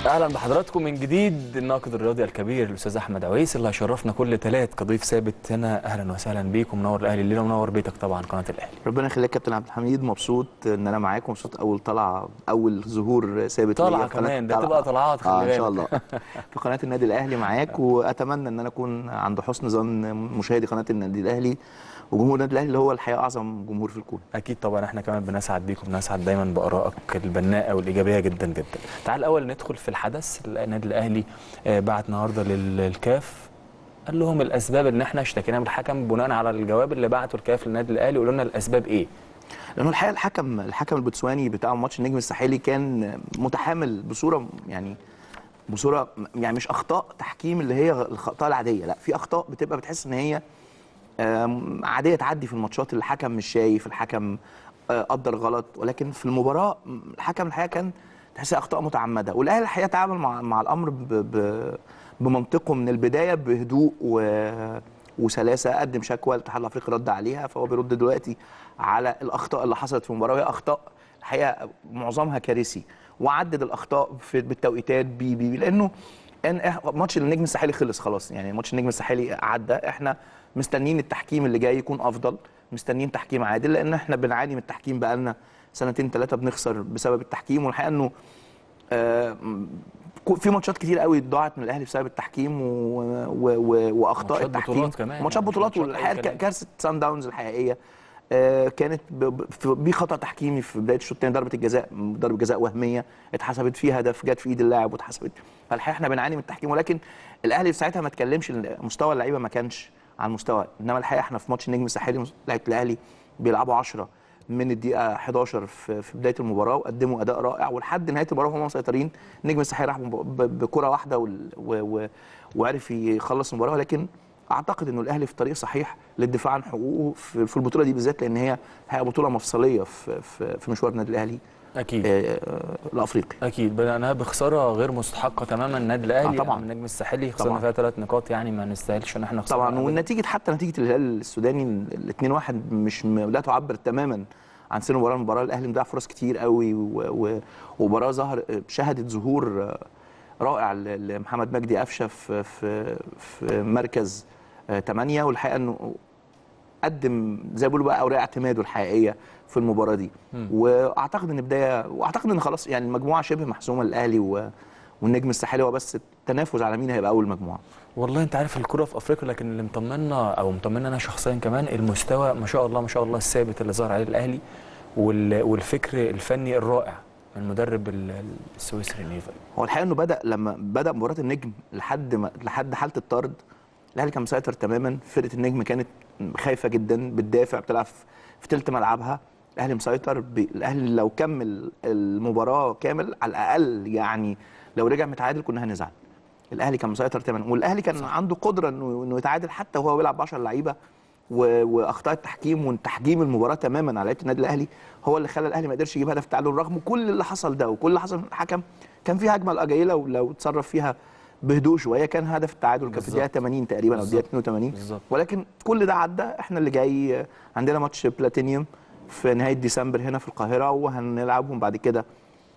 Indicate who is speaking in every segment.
Speaker 1: اهلا بحضراتكم من جديد الناقد الرياضي الكبير الاستاذ احمد عويس اللي هيشرفنا كل ثلاث كضيف ثابت هنا اهلا وسهلا بيكم منور الاهلي الليله ومنور بيتك طبعا قناه الاهلي
Speaker 2: ربنا يخليك كابتن عبد الحميد مبسوط ان انا معاكم مبسوط اول طلعه اول ظهور ثابت
Speaker 1: طلعة
Speaker 2: ليا في قناة-
Speaker 1: كمان، ده
Speaker 2: طلعة.
Speaker 1: تبقى طلعات، خلي
Speaker 2: اه ان شاء
Speaker 1: بالك.
Speaker 2: الله في قناه النادي الاهلي معاك واتمنى ان انا اكون عند حسن ظن مشاهدي قناه النادي الاهلي وجمهور النادي الاهلي اللي هو الحقيقه اعظم جمهور في الكون
Speaker 1: اكيد طبعا احنا كمان بنسعد بيكم بنسعد دايما بارائك البناءه والايجابيه جدا جدا تعال الاول ندخل في الحدث النادي الاهلي آه، بعت النهارده لل- للكاف قال لهم الاسباب ان احنا اشتكينا من الحكم بناء على الجواب اللي بعته الكاف للنادي الاهلي قولوا لنا الاسباب ايه
Speaker 2: لانه الحقيقه الحكم الحكم البوتسواني بتاع ماتش النجم الساحلي كان متحامل بصوره يعني بصوره يعني مش اخطاء تحكيم اللي هي الاخطاء العاديه لا في اخطاء بتبقى بتحس ان هي آم، عاديه تعدي في الماتشات اللي الحكم مش شايف الحكم آه، قدر غلط ولكن في المباراه م، الحكم الحقيقه كان تحس اخطاء متعمده والاهلي الحقيقه تعامل مع مع الامر ب ب بمنطقه من البدايه بهدوء و وسلاسه قدم شكوى الاتحاد الافريقي رد عليها فهو بيرد دلوقتي على الاخطاء اللي حصلت في المباراه وهي اخطاء الحقيقه معظمها كارثي وعدد الاخطاء في بالتوقيتات بي بي لانه ان إح- ماتش النجم الساحلي خلص خلاص يعني ماتش النجم الساحلي عدى احنا مستنيين التحكيم اللي جاي يكون افضل مستنيين تحكيم عادل لان احنا بنعاني من التحكيم بقالنا سنتين ثلاثه بنخسر بسبب التحكيم والحقيقه انه آه، م- كو- في ماتشات كتير قوي ضاعت من الاهلي بسبب التحكيم و... و... و... واخطاء
Speaker 1: ماتشات
Speaker 2: التحكيم
Speaker 1: بطولات كمان،
Speaker 2: ماتشات
Speaker 1: يعني مش
Speaker 2: بطولات
Speaker 1: ماتشات أي
Speaker 2: والحقيقه
Speaker 1: كلام.
Speaker 2: ك- كارثه سان داونز الحقيقيه آه، كانت ب- ب- في- بخطا تحكيمي في بدايه الشوط الثاني ضربه الجزاء ضربه جزاء وهميه اتحسبت فيها هدف جت في ايد اللاعب واتحسبت فالحقيقه احنا بنعاني من التحكيم ولكن الاهلي في ساعتها ما اتكلمش إن مستوى اللعيبه ما كانش على المستوى انما الحقيقه احنا في ماتش النجم الساحلي لعيبه الاهلي بيلعبوا 10 من الدقيقه 11 في في بدايه المباراه وقدموا اداء رائع ولحد نهايه المباراه هم مسيطرين النجم الساحلي راح ب- ب- بكره واحده وال- و- و- وعرف يخلص المباراه ولكن اعتقد انه الاهلي في طريق صحيح للدفاع عن حقوقه في في البطوله دي بالذات لان هي هي بطوله مفصليه في في, في مشوار النادي الاهلي
Speaker 1: اكيد
Speaker 2: آه، الافريقي
Speaker 1: اكيد بدأناها بخساره غير مستحقه تماما النادي الاهلي
Speaker 2: آه طبعاً.
Speaker 1: من النجم الساحلي خسرنا
Speaker 2: طبعاً.
Speaker 1: فيها ثلاث نقاط يعني ما نستاهلش ان احنا نخسرها
Speaker 2: طبعا
Speaker 1: أبداً.
Speaker 2: والنتيجه حتى نتيجه الهلال السوداني ال 2 1 مش م- لا تعبر تماما عن سن المباراه المباراه الاهلي مضيع فرص كتير قوي و- و- ومباراه ظهر شهدت ظهور آه، رائع ل- لمحمد مجدي قفشه في في في مركز 8 والحقيقه انه قدم زي ما بيقولوا بقى اوراق اعتماده الحقيقيه في المباراه دي واعتقد ان بدايه واعتقد ان خلاص يعني المجموعه شبه محسومه للاهلي و والنجم الساحلي هو بس التنافس على مين هيبقى اول مجموعه
Speaker 1: والله انت عارف الكرة في افريقيا لكن اللي مطمنا او مطمنا انا شخصيا كمان المستوى ما شاء الله ما شاء الله الثابت اللي ظهر عليه الاهلي وال- والفكر الفني الرائع من المدرب ال- السويسري نيفل
Speaker 2: هو الحقيقه انه بدا لما بدا مباراه النجم لحد ما لحد حاله الطرد الاهلي كان مسيطر تماما فرقه النجم كانت خايفه جدا بتدافع بتلعب في- في ثلث ملعبها الاهلي مسيطر ب... الاهلي لو كمل المباراه كامل على الاقل يعني لو رجع متعادل كنا هنزعل الاهلي كان مسيطر تماما والاهلي كان صح. عنده قدره انه انه يتعادل حتى وهو بيلعب ب 10 لعيبه و... واخطاء التحكيم وتحجيم المباراه تماما على لعيبه النادي الاهلي هو اللي خلى الاهلي ما قدرش يجيب هدف التعادل رغم كل اللي حصل ده وكل اللي حصل من الحكم كان في هجمه الاجاييه لو لو اتصرف فيها بهدوء شويه كان هدف التعادل كان في
Speaker 1: بالظبط.
Speaker 2: الدقيقه 80 تقريبا او الدقيقه
Speaker 1: بالظبط.
Speaker 2: 82
Speaker 1: بالظبط.
Speaker 2: ولكن كل ده عدى احنا اللي جاي عندنا ماتش بلاتينيوم في نهايه ديسمبر هنا في القاهره وهنلعبهم بعد كده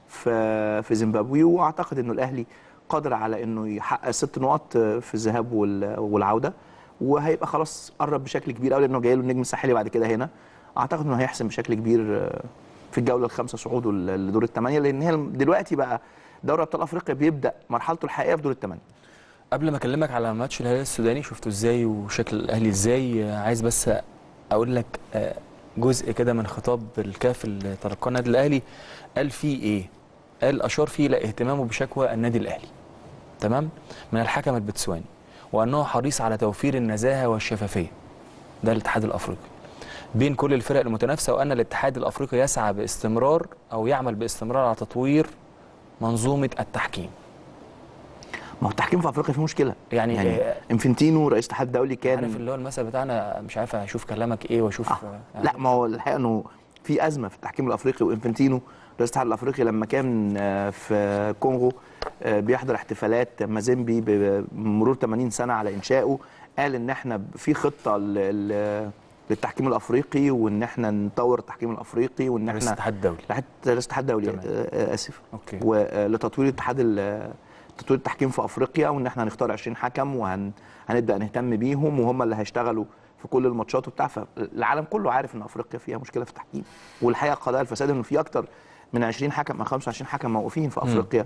Speaker 2: في في زيمبابوي واعتقد انه الاهلي قادر على انه يحقق ست نقط في الذهاب وال- والعوده وهيبقى خلاص قرب بشكل كبير قوي لانه جاي له النجم الساحلي بعد كده هنا اعتقد انه هيحسم بشكل كبير في الجوله الخامسه صعوده لدور الثمانيه لان هي دلوقتي بقى دوري ابطال افريقيا بيبدا مرحلته الحقيقيه في دور الثمانيه
Speaker 1: قبل ما اكلمك على ماتش الهلال السوداني شفته ازاي وشكل الاهلي ازاي آه، عايز بس اقول لك آه، جزء كده من خطاب الكاف اللي تلقاه النادي الاهلي قال فيه ايه قال اشار فيه الى اهتمامه بشكوى النادي الاهلي تمام من الحكم البتسواني وانه حريص على توفير النزاهه والشفافيه ده الاتحاد الافريقي بين كل الفرق المتنافسه وان الاتحاد الافريقي يسعى باستمرار او يعمل باستمرار على تطوير منظومه التحكيم
Speaker 2: ما هو التحكيم في افريقيا فيه مشكله
Speaker 1: يعني,
Speaker 2: يعني
Speaker 1: آه،
Speaker 2: انفنتينو رئيس الاتحاد الدولي كان
Speaker 1: عارف اللي هو المثل بتاعنا مش عارف اشوف كلامك ايه واشوف
Speaker 2: آه. لا ما هو الحقيقه انه في ازمه في التحكيم الافريقي وانفنتينو رئيس الاتحاد الافريقي لما كان آه، في كونغو آه، بيحضر احتفالات مازيمبي بمرور 80 سنه على انشائه قال ان احنا في خطه ل- ل- للتحكيم الافريقي وان احنا نطور التحكيم الافريقي وان
Speaker 1: رئيس
Speaker 2: احنا
Speaker 1: الاتحاد الدولي
Speaker 2: لحد الاتحاد الدولي
Speaker 1: تمام.
Speaker 2: آه، اسف
Speaker 1: اوكي
Speaker 2: ولتطوير الاتحاد ال- تطوير التحكيم في افريقيا وان احنا هنختار 20 حكم وهنبدا نهتم بيهم وهم اللي هيشتغلوا في كل الماتشات وبتاع فالعالم كله عارف ان افريقيا فيها مشكله في التحكيم والحقيقه قضايا الفساد انه في اكتر من 20 حكم او 25 حكم موقوفين في افريقيا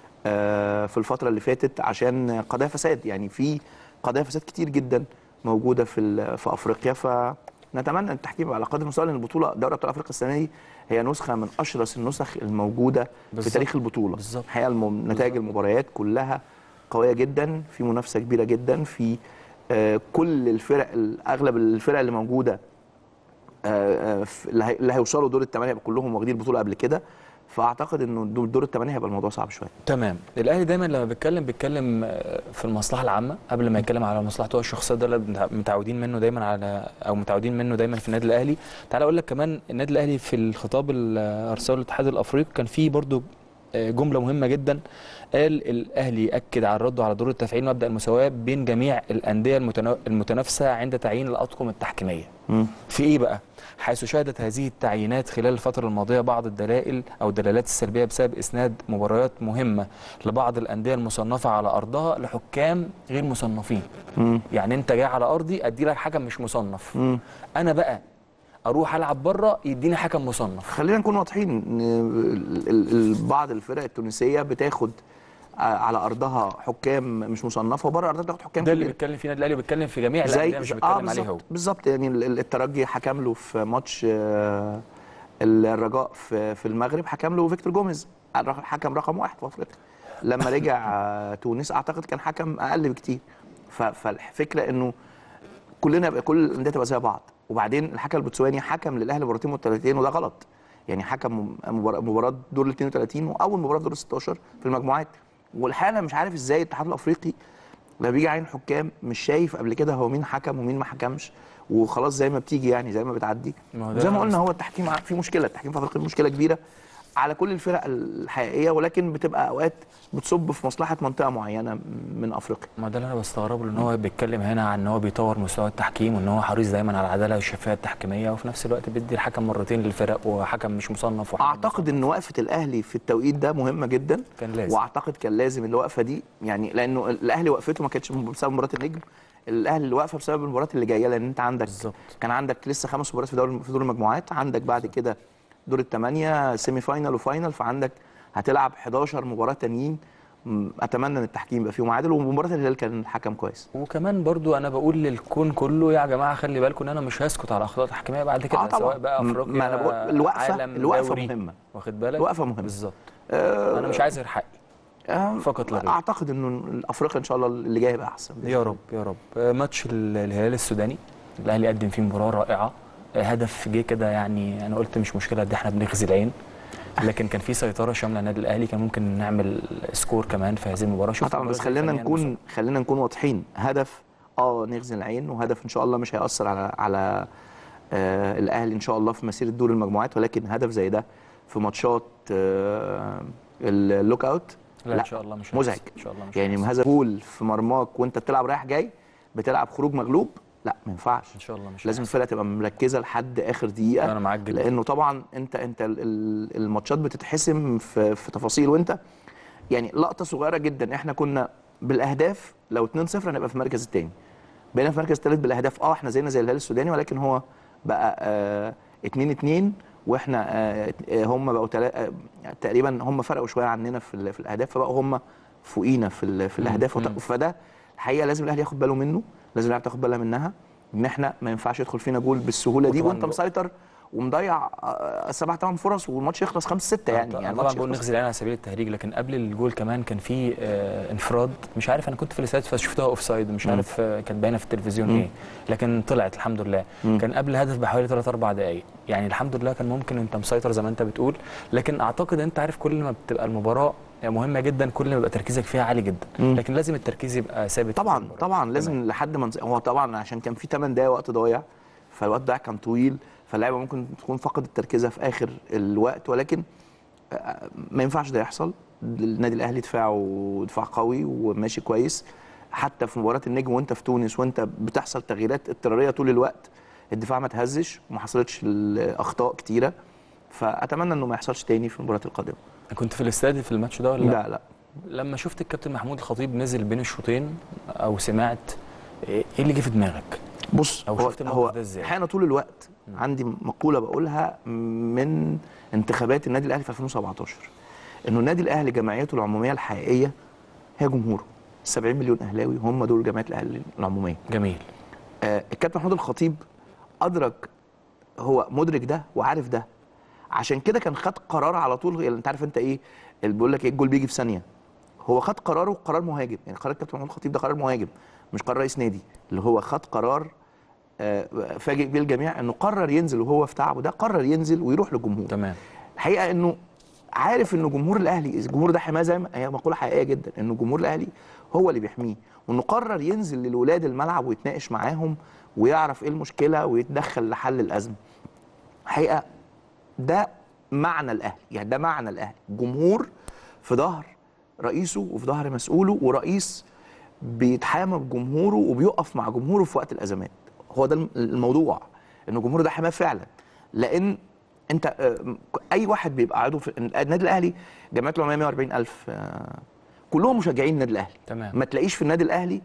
Speaker 2: آه، في الفتره اللي فاتت عشان قضايا فساد يعني في قضايا فساد كتير جدا موجوده في ال- في افريقيا فنتمنى التحكيم على قدر المستوى لان البطوله دوري ابطال افريقيا السنه دي هي نسخه من اشرس النسخ الموجوده في
Speaker 1: بالظبط.
Speaker 2: تاريخ البطوله
Speaker 1: بالظبط.
Speaker 2: الحقيقه الم- نتائج المباريات كلها قويه جدا في منافسه كبيره جدا في آه، كل الفرق اغلب الفرق اللي موجوده آه، آه، في- اللي هي- اللي هيوصلوا دور الثمانيه يبقى كلهم واخدين البطوله قبل كده فاعتقد انه دور دور الثمانيه هيبقى الموضوع صعب شويه
Speaker 1: تمام الاهلي دايما لما بيتكلم بيتكلم آه، في المصلحه العامه قبل ما يتكلم على مصلحته هو الشخصيه ده اللي بنتع- متعودين منه دايما على او متعودين منه دايما في النادي الاهلي تعال اقول لك كمان النادي الاهلي في الخطاب اللي ارسله الاتحاد الافريقي كان فيه برضو آه، جمله مهمه جدا قال الاهلي اكد على الرد على دور التفعيل مبدا المساواه بين جميع الانديه المتنا- المتنافسه عند تعيين الاطقم التحكيميه في ايه بقى؟ حيث شهدت هذه التعيينات خلال الفترة الماضية بعض الدلائل أو الدلالات السلبية بسبب إسناد مباريات مهمة لبعض الأندية المصنفة على أرضها لحكام غير مصنفين
Speaker 2: مم.
Speaker 1: يعني أنت جاي على أرضي أدي لك حكم مش مصنف
Speaker 2: مم.
Speaker 1: أنا بقى أروح ألعب بره يديني حكم مصنف
Speaker 2: خلينا نكون واضحين ان ال- ال- ال- بعض الفرق التونسيه بتاخد ع- على ارضها حكام مش مصنفه وبره ارضها بتاخد حكام
Speaker 1: ده اللي
Speaker 2: كبيرة.
Speaker 1: بيتكلم فيه النادي الأهلي وبيتكلم في جميع الأندية مش بيتكلم عليه هو
Speaker 2: بالظبط بالظبط يعني ال- ال- الترجي حكم له في ماتش آه، الرجاء في في المغرب حكم له فيكتور جوميز الرق- حكم رقم واحد في افريقيا لما رجع آه، تونس اعتقد كان حكم اقل بكتير ف- فالفكره انه كلنا يبقى كل الانديه تبقى زي بعض وبعدين الحكم البوتسواني حكم للاهلي مباراتين متتاليتين وده غلط يعني حكم مبار- مباراه دور ال 32 واول مباراه في دور ال 16 في المجموعات والحقيقه انا مش عارف ازاي الاتحاد الافريقي لما بيجي عين حكام مش شايف قبل كده هو مين حكم ومين ما حكمش وخلاص زي ما بتيجي يعني زي ما بتعدي
Speaker 1: ما هو ده
Speaker 2: زي ما
Speaker 1: أنا
Speaker 2: قلنا هو التحكيم ع- في مشكله التحكيم في افريقيا مشكله كبيره على كل الفرق الحقيقيه ولكن بتبقى اوقات بتصب في مصلحه منطقه معينه من افريقيا
Speaker 1: ما ده اللي انا بستغربه لان هو بيتكلم هنا عن ان هو بيطور مستوى التحكيم وان هو حريص دايما على العداله والشفافيه التحكيميه وفي نفس الوقت بيدي الحكم مرتين للفرق وحكم مش مصنف وحكم
Speaker 2: اعتقد ان وقفه الاهلي في التوقيت ده مهمه جدا
Speaker 1: كان لازم.
Speaker 2: واعتقد كان لازم الوقفه دي يعني لانه الاهلي وقفته ما كانتش بسبب مباراه النجم الاهلي اللي واقفه بسبب المباريات اللي جايه لان انت عندك
Speaker 1: بالظبط.
Speaker 2: كان عندك لسه خمس مباريات في دور في دور المجموعات عندك بعد كده دور الثمانيه سيمي فاينال وفاينال فعندك هتلعب 11 مباراه تانيين م، اتمنى ان التحكيم يبقى فيهم عادل ومباراه الهلال كان الحكم كويس
Speaker 1: وكمان برضو انا بقول للكون كله يا جماعه خلي بالكم ان انا مش هسكت على اخطاء تحكيميه بعد كده
Speaker 2: آه طبعا.
Speaker 1: سواء بقى
Speaker 2: م-
Speaker 1: افريقيا
Speaker 2: ما أنا بقول الوقفة-
Speaker 1: عالم
Speaker 2: الوقفة
Speaker 1: دوري
Speaker 2: مهمة.
Speaker 1: واخد بالك
Speaker 2: الوقفة مهمة.
Speaker 1: بالظبط
Speaker 2: آه،
Speaker 1: انا مش عايز غير حقي
Speaker 2: آه،
Speaker 1: فقط لا غير.
Speaker 2: اعتقد انه افريقيا ان شاء الله اللي جاي هيبقى احسن
Speaker 1: يا رب يا رب آه، ماتش ال- الهلال السوداني الاهلي قدم فيه مباراه رائعه آه، هدف جه كده يعني انا قلت مش مشكله دي احنا بنغزي العين لكن كان في سيطره شامله النادي الاهلي كان ممكن نعمل سكور كمان في هذه المباراه
Speaker 2: آه
Speaker 1: شفت
Speaker 2: طبعا بس
Speaker 1: المباراة
Speaker 2: خلينا
Speaker 1: فنياً
Speaker 2: نكون خلينا نكون واضحين هدف اه نغزي العين وهدف ان شاء الله مش هيأثر على على آه الاهلي ان شاء الله في مسيره دور المجموعات ولكن هدف زي ده في ماتشات آه اللوك اوت
Speaker 1: لا, ان شاء الله مش
Speaker 2: مزعج
Speaker 1: هيحصل. ان شاء الله مش
Speaker 2: يعني
Speaker 1: هيحصل.
Speaker 2: هذا جول في مرماك وانت بتلعب رايح جاي بتلعب خروج مغلوب لا ما ينفعش
Speaker 1: ان شاء الله مش
Speaker 2: لازم
Speaker 1: هيحصل.
Speaker 2: الفرقه تبقى مركزه لحد اخر دقيقه
Speaker 1: أنا معاك جدا.
Speaker 2: لانه طبعا انت انت ال- ال- الماتشات بتتحسم في, في تفاصيل وانت يعني لقطه صغيره جدا احنا كنا بالاهداف لو 2-0 هنبقى في المركز الثاني بقينا في المركز الثالث بالاهداف اه احنا زينا زي الهلال السوداني ولكن هو بقى آه 2 2 واحنا آه آه، هم بقوا تلا... آه تقريبا هم فرقوا شويه عننا في, ال- في الاهداف فبقوا هم فوقينا في ال- في الاهداف وت- فده الحقيقه لازم الاهلي ياخد باله منه لازم اللعيبه تاخد بالها منها ان احنا ما ينفعش يدخل فينا جول بالسهوله دي
Speaker 1: وطبعاً
Speaker 2: وانت
Speaker 1: بقى-
Speaker 2: مسيطر ومضيع آه، سبع ثمان فرص والماتش يخلص 5 6 يعني
Speaker 1: طبعا
Speaker 2: يعني
Speaker 1: طبعا
Speaker 2: الماتش
Speaker 1: بقول
Speaker 2: يخلص
Speaker 1: نغزي العين على سبيل التهريج لكن قبل الجول كمان كان في آه انفراد مش عارف انا كنت في الاستاد فشفتها اوف سايد مش عارف آه كانت باينه في التلفزيون ايه لكن طلعت الحمد لله كان قبل الهدف بحوالي 3 4 دقائق يعني الحمد لله كان ممكن انت مسيطر زي ما انت بتقول لكن اعتقد انت عارف كل ما بتبقى المباراه مهمه جدا كل ما يبقى تركيزك فيها عالي جدا لكن لازم التركيز يبقى ثابت في
Speaker 2: طبعا
Speaker 1: المباراة.
Speaker 2: طبعا لازم لحد ما نز- هو طبعا عشان كان في 8 دقايق وقت ضايع فالوقت ده كان طويل فاللعيبه ممكن تكون فقدت تركيزها في اخر الوقت ولكن آه، ما ينفعش ده يحصل النادي الاهلي دفاعه دفاع قوي وماشي كويس حتى في مباراه النجم وانت في تونس وانت بتحصل تغييرات اضطراريه طول الوقت الدفاع ما تهزش وما حصلتش الاخطاء كتيره فاتمنى انه ما يحصلش تاني في المباريات القادمه
Speaker 1: كنت في الاستاد في الماتش ده ولا
Speaker 2: لا لا
Speaker 1: لما شفت الكابتن محمود الخطيب نزل بين الشوطين او سمعت ايه اللي جه في دماغك
Speaker 2: بص
Speaker 1: أو
Speaker 2: هو
Speaker 1: شفت الموقف
Speaker 2: هو
Speaker 1: ده إزاي؟
Speaker 2: احيانا طول الوقت عندي مقوله بقولها من انتخابات النادي الاهلي في 2017 انه النادي الاهلي جمعيته العموميه الحقيقيه هي جمهوره 70 مليون اهلاوي هم دول جمعيه الاهلي العموميه
Speaker 1: جميل
Speaker 2: آه الكابتن محمود الخطيب ادرك هو مدرك ده وعارف ده عشان كده كان خد قرار على طول يعني انت عارف انت ايه اللي بيقول لك ايه الجول بيجي في ثانيه هو خد قراره قرار مهاجم يعني قرار الكابتن محمود الخطيب ده قرار مهاجم مش قرار رئيس نادي اللي هو خد قرار آه، فاجئ بيه الجميع انه قرر ينزل وهو في تعبه ده قرر ينزل ويروح للجمهور
Speaker 1: تمام
Speaker 2: الحقيقه انه عارف انه جمهور الاهلي الجمهور ده حماه زي ما هي مقوله حقيقيه جدا انه جمهور الاهلي هو اللي بيحميه وانه قرر ينزل للولاد الملعب ويتناقش معاهم ويعرف ايه المشكله ويتدخل لحل الازمه الحقيقه ده معنى الاهلي يعني ده معنى الاهلي جمهور في ظهر رئيسه وفي ظهر مسؤوله ورئيس بيتحامى بجمهوره وبيقف مع جمهوره في وقت الازمات هو ده الموضوع ان الجمهور ده حماه فعلا لان انت آه، اي واحد بيبقى عضو في النادي الاهلي جمعيته العموميه 140 الف كلهم مشجعين النادي الاهلي
Speaker 1: تمام.
Speaker 2: ما تلاقيش في النادي الاهلي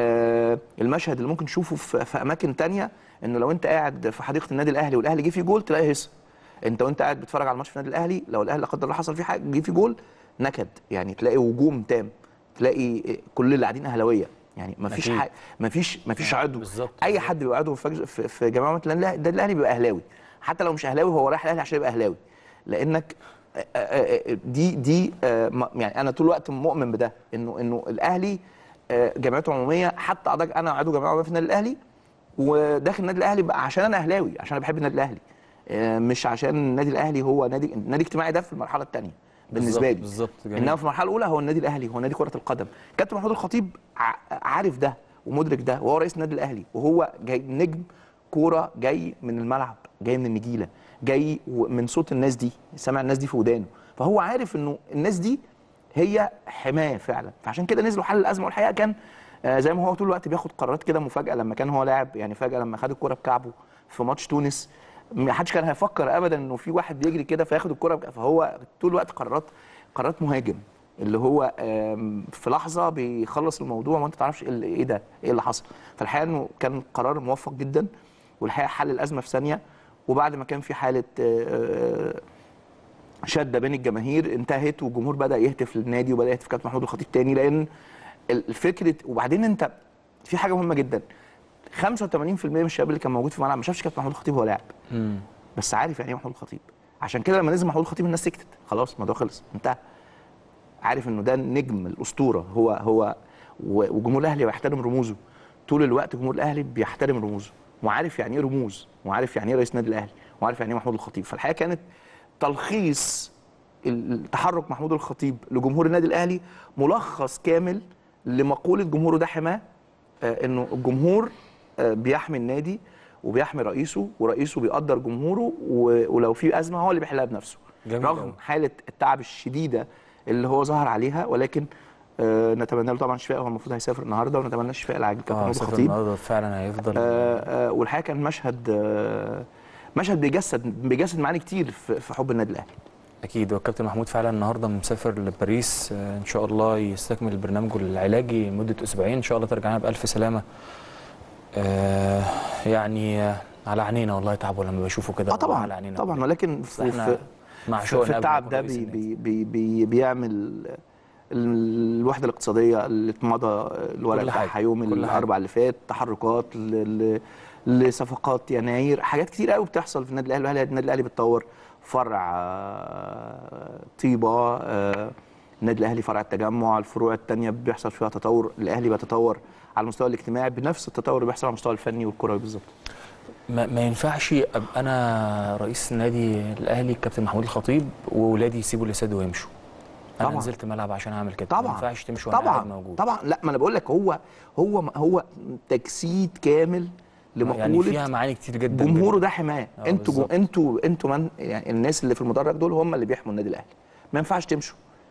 Speaker 2: آه، المشهد اللي ممكن تشوفه في, في اماكن تانية انه لو انت قاعد في حديقه النادي الاهلي والاهلي جه فيه جول تلاقي هيصه انت وانت قاعد بتتفرج على الماتش في النادي الاهلي لو الاهلي لا قدر الله حصل فيه حاجه جه فيه جول نكد يعني تلاقي هجوم تام تلاقي كل اللي قاعدين اهلاويه يعني ما فيش
Speaker 1: أكيد.
Speaker 2: حاجه ما فيش ما فيش عضو
Speaker 1: بالظبط،
Speaker 2: اي
Speaker 1: بالظبط.
Speaker 2: حد بيبقى عضو في فج- في, في جماعه النادي الاهلي بيبقى اهلاوي حتى لو مش اهلاوي هو رايح الاهلي عشان يبقى اهلاوي لانك آه، آه، آه، دي دي آه، ما- يعني انا طول الوقت مؤمن بده انه انه الاهلي آه، جمعيته عموميه حتى أعضاء- انا عضو جمعيه عموميه في النادي الاهلي وداخل النادي الاهلي بقى عشان انا اهلاوي عشان انا بحب النادي الاهلي آه، مش عشان النادي الاهلي هو نادي النادي الاجتماعي ده في المرحله الثانيه بالنسبه لي
Speaker 1: بالظبط جميل.
Speaker 2: انما في المرحله الاولى هو النادي الاهلي هو نادي كره القدم كابتن محمود الخطيب ع- عارف ده ومدرك ده وهو رئيس النادي الاهلي وهو جاي نجم كوره جاي من الملعب جاي من النجيله جاي و- من صوت الناس دي سامع الناس دي في ودانه فهو عارف انه الناس دي هي حمايه فعلا فعشان كده نزلوا حل الازمه والحقيقه كان آه، زي ما هو طول الوقت بياخد قرارات كده مفاجاه لما كان هو لاعب يعني فجاه لما خد الكره بكعبه في ماتش تونس ما حدش كان هيفكر ابدا انه في واحد بيجري كده فياخد الكره بك- فهو طول الوقت قرارات قرارات مهاجم اللي هو آم، في لحظه بيخلص الموضوع وانت ما تعرفش ايه اللي- إيه ده ايه اللي حصل فالحقيقه انه كان قرار موفق جدا والحقيقه حل الازمه في ثانيه وبعد ما كان في حاله آه، آه، شده بين الجماهير انتهت والجمهور بدا يهتف للنادي وبدا يهتف كابتن محمود الخطيب تاني لان الفكره وبعدين انت في حاجه مهمه جدا 85% من الشباب اللي كان موجود في الملعب ما شافش كابتن محمود الخطيب وهو لاعب
Speaker 1: مم.
Speaker 2: بس عارف يعني ايه محمود الخطيب عشان كده لما نزل محمود الخطيب الناس سكتت خلاص الموضوع خلص انتهى عارف انه ده النجم الاسطوره هو هو و- وجمهور الاهلي بيحترم رموزه طول الوقت جمهور الاهلي بيحترم رموزه وعارف يعني ايه رموز وعارف يعني ايه رئيس النادي الاهلي وعارف يعني ايه محمود الخطيب فالحقيقه كانت تلخيص التحرك محمود الخطيب لجمهور النادي الاهلي ملخص كامل لمقوله جمهوره ده حماه آه، انه الجمهور آه، بيحمي النادي وبيحمي رئيسه ورئيسه بيقدر جمهوره و- ولو في ازمه هو اللي بيحلها بنفسه
Speaker 1: جميل
Speaker 2: رغم
Speaker 1: أوي.
Speaker 2: حاله التعب الشديده اللي هو ظهر عليها ولكن آه، نتمنى له طبعا الشفاء هو المفروض هيسافر النهارده ونتمنى الشفاء العاجل كابتن
Speaker 1: اه
Speaker 2: محمود
Speaker 1: سافر
Speaker 2: الخطيب
Speaker 1: النهارده فعلا هيفضل
Speaker 2: آه، آه، والحقيقه كان مشهد آه، مشهد بيجسد بيجسد معاني كتير في في حب النادي الاهلي
Speaker 1: اكيد والكابتن محمود فعلا النهارده مسافر لباريس آه، ان شاء الله يستكمل برنامجه العلاجي لمده اسبوعين ان شاء الله ترجع لنا بالف سلامه آه يعني آه، على عينينا والله تعبه لما بشوفه كده
Speaker 2: اه
Speaker 1: والله
Speaker 2: طبعا
Speaker 1: على عينينا
Speaker 2: طبعا
Speaker 1: كلنا.
Speaker 2: ولكن
Speaker 1: بس
Speaker 2: في,
Speaker 1: احنا
Speaker 2: في,
Speaker 1: مع
Speaker 2: في,
Speaker 1: شوق
Speaker 2: في التعب ده بي بي بي بي بيعمل ال- الوحده الاقتصاديه اللي اتمضى الورق
Speaker 1: كل حاجة،
Speaker 2: بتاعها يوم
Speaker 1: كل حاجة.
Speaker 2: الاربع اللي فات تحركات ل- ل- لصفقات يناير حاجات كتير قوي بتحصل في النادي الاهلي والأهلي- النادي الاهلي بتطور فرع آه، طيبه آه، النادي الاهلي فرع التجمع الفروع الثانيه بيحصل فيها تطور الاهلي بيتطور على المستوى الاجتماعي بنفس التطور اللي بيحصل على المستوى الفني والكروي بالظبط
Speaker 1: ما, ما ينفعش ابقى انا رئيس النادي الاهلي الكابتن محمود الخطيب واولادي يسيبوا الاستاد ويمشوا انا
Speaker 2: طبعا.
Speaker 1: نزلت ملعب عشان اعمل كده
Speaker 2: طبعا
Speaker 1: ما ينفعش تمشي وانا قاعد
Speaker 2: طبعا
Speaker 1: موجود
Speaker 2: طبعا لا ما انا بقول لك هو هو هو تجسيد كامل لمقوله
Speaker 1: يعني فيها معاني كتير جدا
Speaker 2: جمهوره
Speaker 1: جدا.
Speaker 2: ده حماه
Speaker 1: آه،
Speaker 2: انتوا جو
Speaker 1: بالظبط.
Speaker 2: انتوا انتوا من يعني الناس اللي في المدرج دول هم اللي بيحموا النادي الاهلي ما ينفعش تمشوا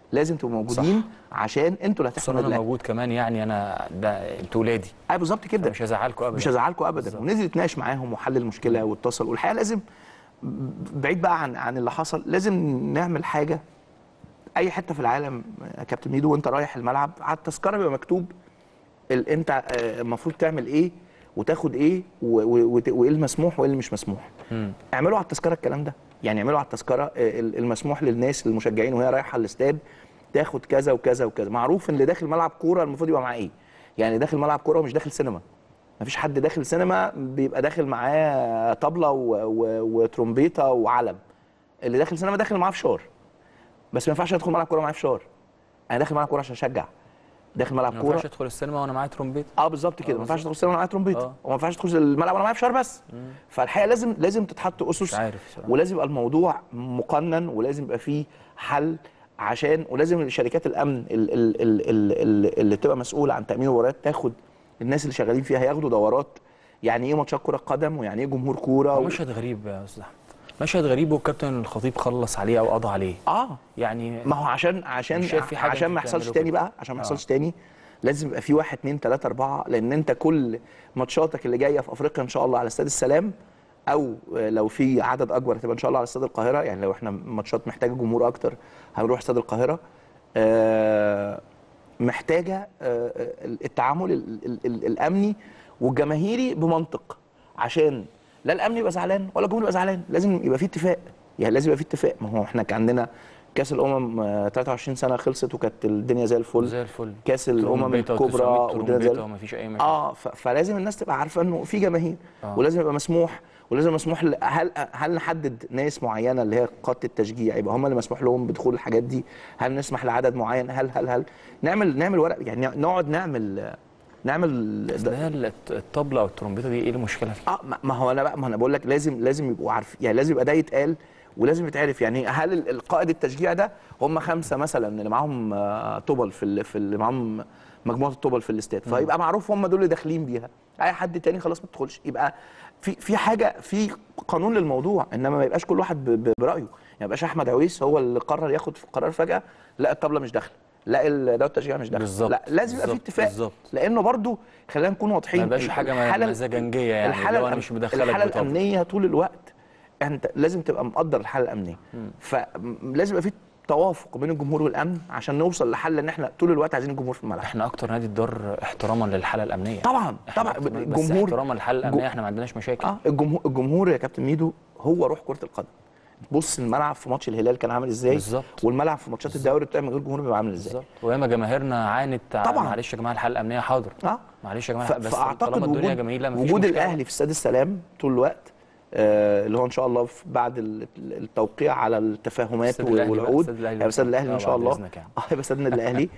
Speaker 2: لازم تبقوا موجودين عشان انتوا اللي
Speaker 1: خصوصا
Speaker 2: هتحموا
Speaker 1: انا
Speaker 2: النادي
Speaker 1: موجود كمان يعني انا ده انتوا ولادي
Speaker 2: ايوه بالظبط كده
Speaker 1: مش هزعلكم ابدا
Speaker 2: مش هزعلكم ابدا
Speaker 1: بالظبط.
Speaker 2: ونزل يتناقش معاهم وحل المشكله واتصل والحقيقه لازم بعيد بقى عن عن اللي حصل لازم نعمل حاجه اي حته في العالم يا كابتن ميدو وانت رايح الملعب على التذكره بيبقى مكتوب ال- انت آه، المفروض تعمل ايه وتاخد ايه و- و- وت- وايه المسموح وايه اللي مش مسموح
Speaker 1: مم.
Speaker 2: اعملوا على التذكره الكلام ده يعني اعملوا على التذكره آه، ال- المسموح للناس المشجعين وهي رايحه الاستاد تاخد كذا وكذا وكذا معروف ان اللي داخل ملعب كوره المفروض يبقى معاه ايه يعني داخل ملعب كوره ومش داخل سينما مفيش حد داخل سينما بيبقى داخل معاه طبله و- و- وترومبيطه وعلم اللي داخل سينما داخل معاه فشار بس ما ينفعش ادخل ملعب كوره معايا فشار انا داخل ملعب كوره عشان اشجع داخل ملعب
Speaker 1: ما
Speaker 2: كوره
Speaker 1: ينفعش ادخل السينما وانا معايا ترومبيت
Speaker 2: اه بالظبط كده ما ينفعش تدخل السينما معايا ترومبيطه
Speaker 1: آه.
Speaker 2: وما ينفعش تدخل الملعب وانا معايا فشار بس فالحقيقه لازم لازم تتحط اسس
Speaker 1: مش عارف بصراحة.
Speaker 2: ولازم يبقى الموضوع مقنن ولازم يبقى فيه حل عشان ولازم شركات الامن ال- ال- ال- ال- ال- اللي تبقى مسؤوله عن تامين المباريات تاخد الناس اللي شغالين فيها ياخدوا دورات يعني ايه ماتشات كره قدم ويعني ايه جمهور كوره
Speaker 1: هو
Speaker 2: و...
Speaker 1: مشهد غريب يا استاذ احمد مشهد غريب والكابتن الخطيب خلص عليه او قضى عليه
Speaker 2: اه
Speaker 1: يعني
Speaker 2: ما هو عشان عشان
Speaker 1: مش شايف في حاجة
Speaker 2: عشان ما
Speaker 1: انتوا
Speaker 2: يحصلش
Speaker 1: بتعملوا
Speaker 2: تاني
Speaker 1: كده.
Speaker 2: بقى عشان ما
Speaker 1: آه.
Speaker 2: يحصلش تاني لازم يبقى في واحد اتنين تلاته اربعه لان انت كل ماتشاتك اللي جايه في افريقيا ان شاء الله على استاد السلام او لو في عدد اكبر هتبقى ان شاء الله على استاد القاهره يعني لو احنا ماتشات محتاجه جمهور اكتر هنروح استاد القاهره آه، محتاجه آه، التعامل ال- ال- ال- الامني والجماهيري بمنطق عشان لا الامن يبقى زعلان ولا الجمهور يبقى زعلان لازم يبقى في اتفاق يعني لازم يبقى في اتفاق ما هو احنا كان عندنا كاس الامم آه، 23 سنه خلصت وكانت الدنيا زي الفل
Speaker 1: زي الفل
Speaker 2: كاس الامم
Speaker 1: ترومبيطة
Speaker 2: الكبرى
Speaker 1: و900
Speaker 2: والدنيا زي
Speaker 1: ترومبيطة
Speaker 2: الفل
Speaker 1: ومفيش اي مشاكل
Speaker 2: اه ف- فلازم الناس تبقى عارفه انه في جماهير
Speaker 1: آه.
Speaker 2: ولازم يبقى مسموح ولازم مسموح ل- هل هل نحدد ناس معينه اللي هي قاده التشجيع يبقى هم اللي مسموح لهم بدخول الحاجات دي هل نسمح لعدد معين هل هل هل نعمل نعمل ورق يعني نقعد نعمل نعمل
Speaker 1: بس ده الت- الطبلة او الترومبيطة دي ايه المشكلة فيها؟
Speaker 2: اه ما- ما هو انا بقى ما انا بقول لك لازم لازم يبقوا عارف يعني لازم يبقى ده يتقال ولازم يتعرف يعني هل ال- القائد التشجيع ده هم خمسه مثلا اللي معاهم آه، طبل في ال- في اللي معاهم مجموعه الطبل في الاستاد فيبقى معروف هم دول اللي داخلين بيها اي حد تاني خلاص ما تدخلش يبقى في في حاجه في قانون للموضوع انما ما يبقاش كل واحد ب- ب- برايه يعني ما يبقاش احمد عويس هو اللي قرر ياخد قرار فجاه لا الطبله مش داخله لا ال- ده التشجيع مش داخل
Speaker 1: بالظبط،
Speaker 2: لا لازم يبقى في
Speaker 1: بالظبط،
Speaker 2: اتفاق
Speaker 1: بالظبط.
Speaker 2: لانه برضو خلينا نكون واضحين
Speaker 1: ما يبقاش حاجة
Speaker 2: الحالة-
Speaker 1: مزاجنجية يعني
Speaker 2: الحاله
Speaker 1: اللي هو انا
Speaker 2: الأم-
Speaker 1: مش مدخلك
Speaker 2: الحاله
Speaker 1: بطبلة.
Speaker 2: الامنيه طول الوقت انت لازم تبقى مقدر الحاله الامنيه فلازم يبقى في توافق بين الجمهور والامن عشان نوصل لحل ان احنا طول الوقت عايزين الجمهور في الملعب
Speaker 1: احنا اكتر نادي ادار احتراما للحاله الامنيه
Speaker 2: طبعا
Speaker 1: إحنا
Speaker 2: طبعا
Speaker 1: أكتر نادي، بس
Speaker 2: الجمهور
Speaker 1: احتراما للحاله الامنيه احنا ما عندناش مشاكل
Speaker 2: اه الجمهور الجمهور يا كابتن ميدو هو روح كره القدم بص الملعب في ماتش الهلال كان عامل ازاي
Speaker 1: بالظبط.
Speaker 2: والملعب في ماتشات الدوري بتاع من غير جمهور بيبقى عامل ازاي
Speaker 1: بالظبط وياما جماهيرنا عانت ع-
Speaker 2: طبعاً.
Speaker 1: معلش يا جماعه الحاله الامنيه حاضر
Speaker 2: اه
Speaker 1: معلش يا جماعه
Speaker 2: ف-
Speaker 1: بس
Speaker 2: فاعتقد
Speaker 1: طالما الدنيا
Speaker 2: وجود
Speaker 1: جميله مفيش
Speaker 2: وجود
Speaker 1: مشكلة.
Speaker 2: الاهلي في استاد السلام طول الوقت آه اللي هو ان شاء الله في بعد ال- التوقيع على التفاهمات
Speaker 1: استاد الأهلي بقى،
Speaker 2: والعقود
Speaker 1: استاد الأهلي
Speaker 2: هيبقى استاد الاهلي
Speaker 1: آه،
Speaker 2: ان شاء
Speaker 1: بعد
Speaker 2: الله
Speaker 1: إذنك يعني.
Speaker 2: اه هيبقى استاد النادي الاهلي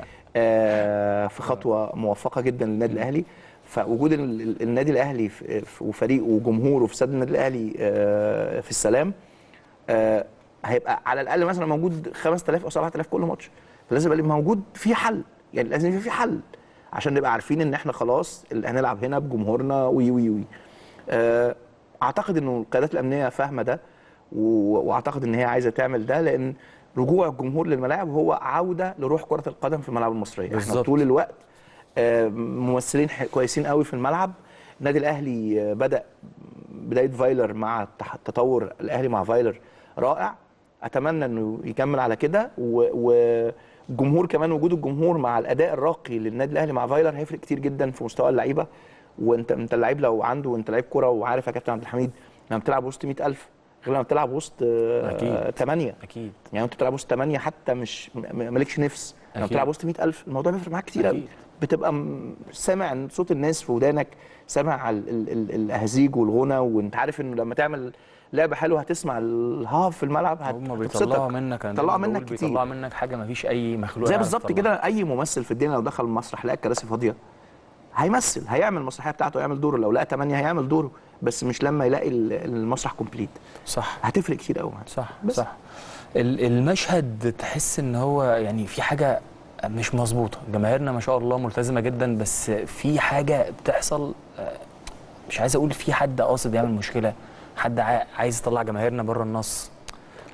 Speaker 2: آه في خطوه موفقه جدا للنادي الاهلي فوجود ال- ال- النادي الاهلي في- في- وفريقه وجمهوره في استاد النادي الاهلي آه في السلام آه هيبقى على الاقل مثلا موجود 5000 او 7000 كل ماتش فلازم يبقى موجود في حل يعني لازم يبقى في حل عشان نبقى عارفين ان احنا خلاص ال- هنلعب هنا بجمهورنا وي وي وي آه، اعتقد انه القيادات الامنيه فاهمه ده و- واعتقد ان هي عايزه تعمل ده لان رجوع الجمهور للملاعب هو عوده لروح كره القدم في الملاعب المصريه احنا
Speaker 1: بالظبط.
Speaker 2: طول الوقت آه، ممثلين ح- كويسين قوي في الملعب النادي الاهلي آه، بدا بدايه فايلر مع التح- التطور الاهلي مع فايلر رائع اتمنى انه يكمل على كده و- والجمهور كمان وجود الجمهور مع الاداء الراقي للنادي الاهلي مع فايلر هيفرق كتير جدا في مستوى اللعيبه وانت انت اللعيب لو عنده انت لعيب كوره وعارف يا كابتن عبد الحميد لما بتلعب وسط 100000 غير لما بتلعب وسط
Speaker 1: أكيد.
Speaker 2: 8
Speaker 1: اكيد
Speaker 2: يعني انت بتلعب وسط 8 حتى مش م- م- مالكش نفس لما
Speaker 1: أكيد.
Speaker 2: بتلعب وسط 100000 الموضوع بيفرق معاك كتير قوي
Speaker 1: أكيد.
Speaker 2: بتبقى م- سامع صوت الناس في ودانك سامع ال- ال- ال- الاهازيج والغنى وانت عارف انه لما تعمل لعبه حلوه هتسمع الهاف في الملعب هت-
Speaker 1: هم
Speaker 2: هتبسطك.
Speaker 1: بيطلعوا منك أنا
Speaker 2: بيطلعوا
Speaker 1: دايماً
Speaker 2: منك
Speaker 1: بقول
Speaker 2: كتير.
Speaker 1: بيطلعوا منك حاجه ما فيش اي مخلوق
Speaker 2: زي
Speaker 1: يعرف
Speaker 2: بالظبط
Speaker 1: يطلعها.
Speaker 2: كده اي ممثل في الدنيا لو دخل المسرح لقى الكراسي فاضيه هيمثل هيعمل المسرحيه بتاعته هيعمل دوره لو لقى 8 هيعمل دوره بس مش لما يلاقي ال- المسرح كومبليت
Speaker 1: صح
Speaker 2: هتفرق كتير قوي
Speaker 1: صح
Speaker 2: بس.
Speaker 1: صح ال- المشهد تحس ان هو يعني في حاجه مش مظبوطه جماهيرنا ما شاء الله ملتزمه جدا بس في حاجه بتحصل آه، مش عايز اقول في حد قاصد يعمل مشكله حد عا- عايز يطلع جماهيرنا بره النص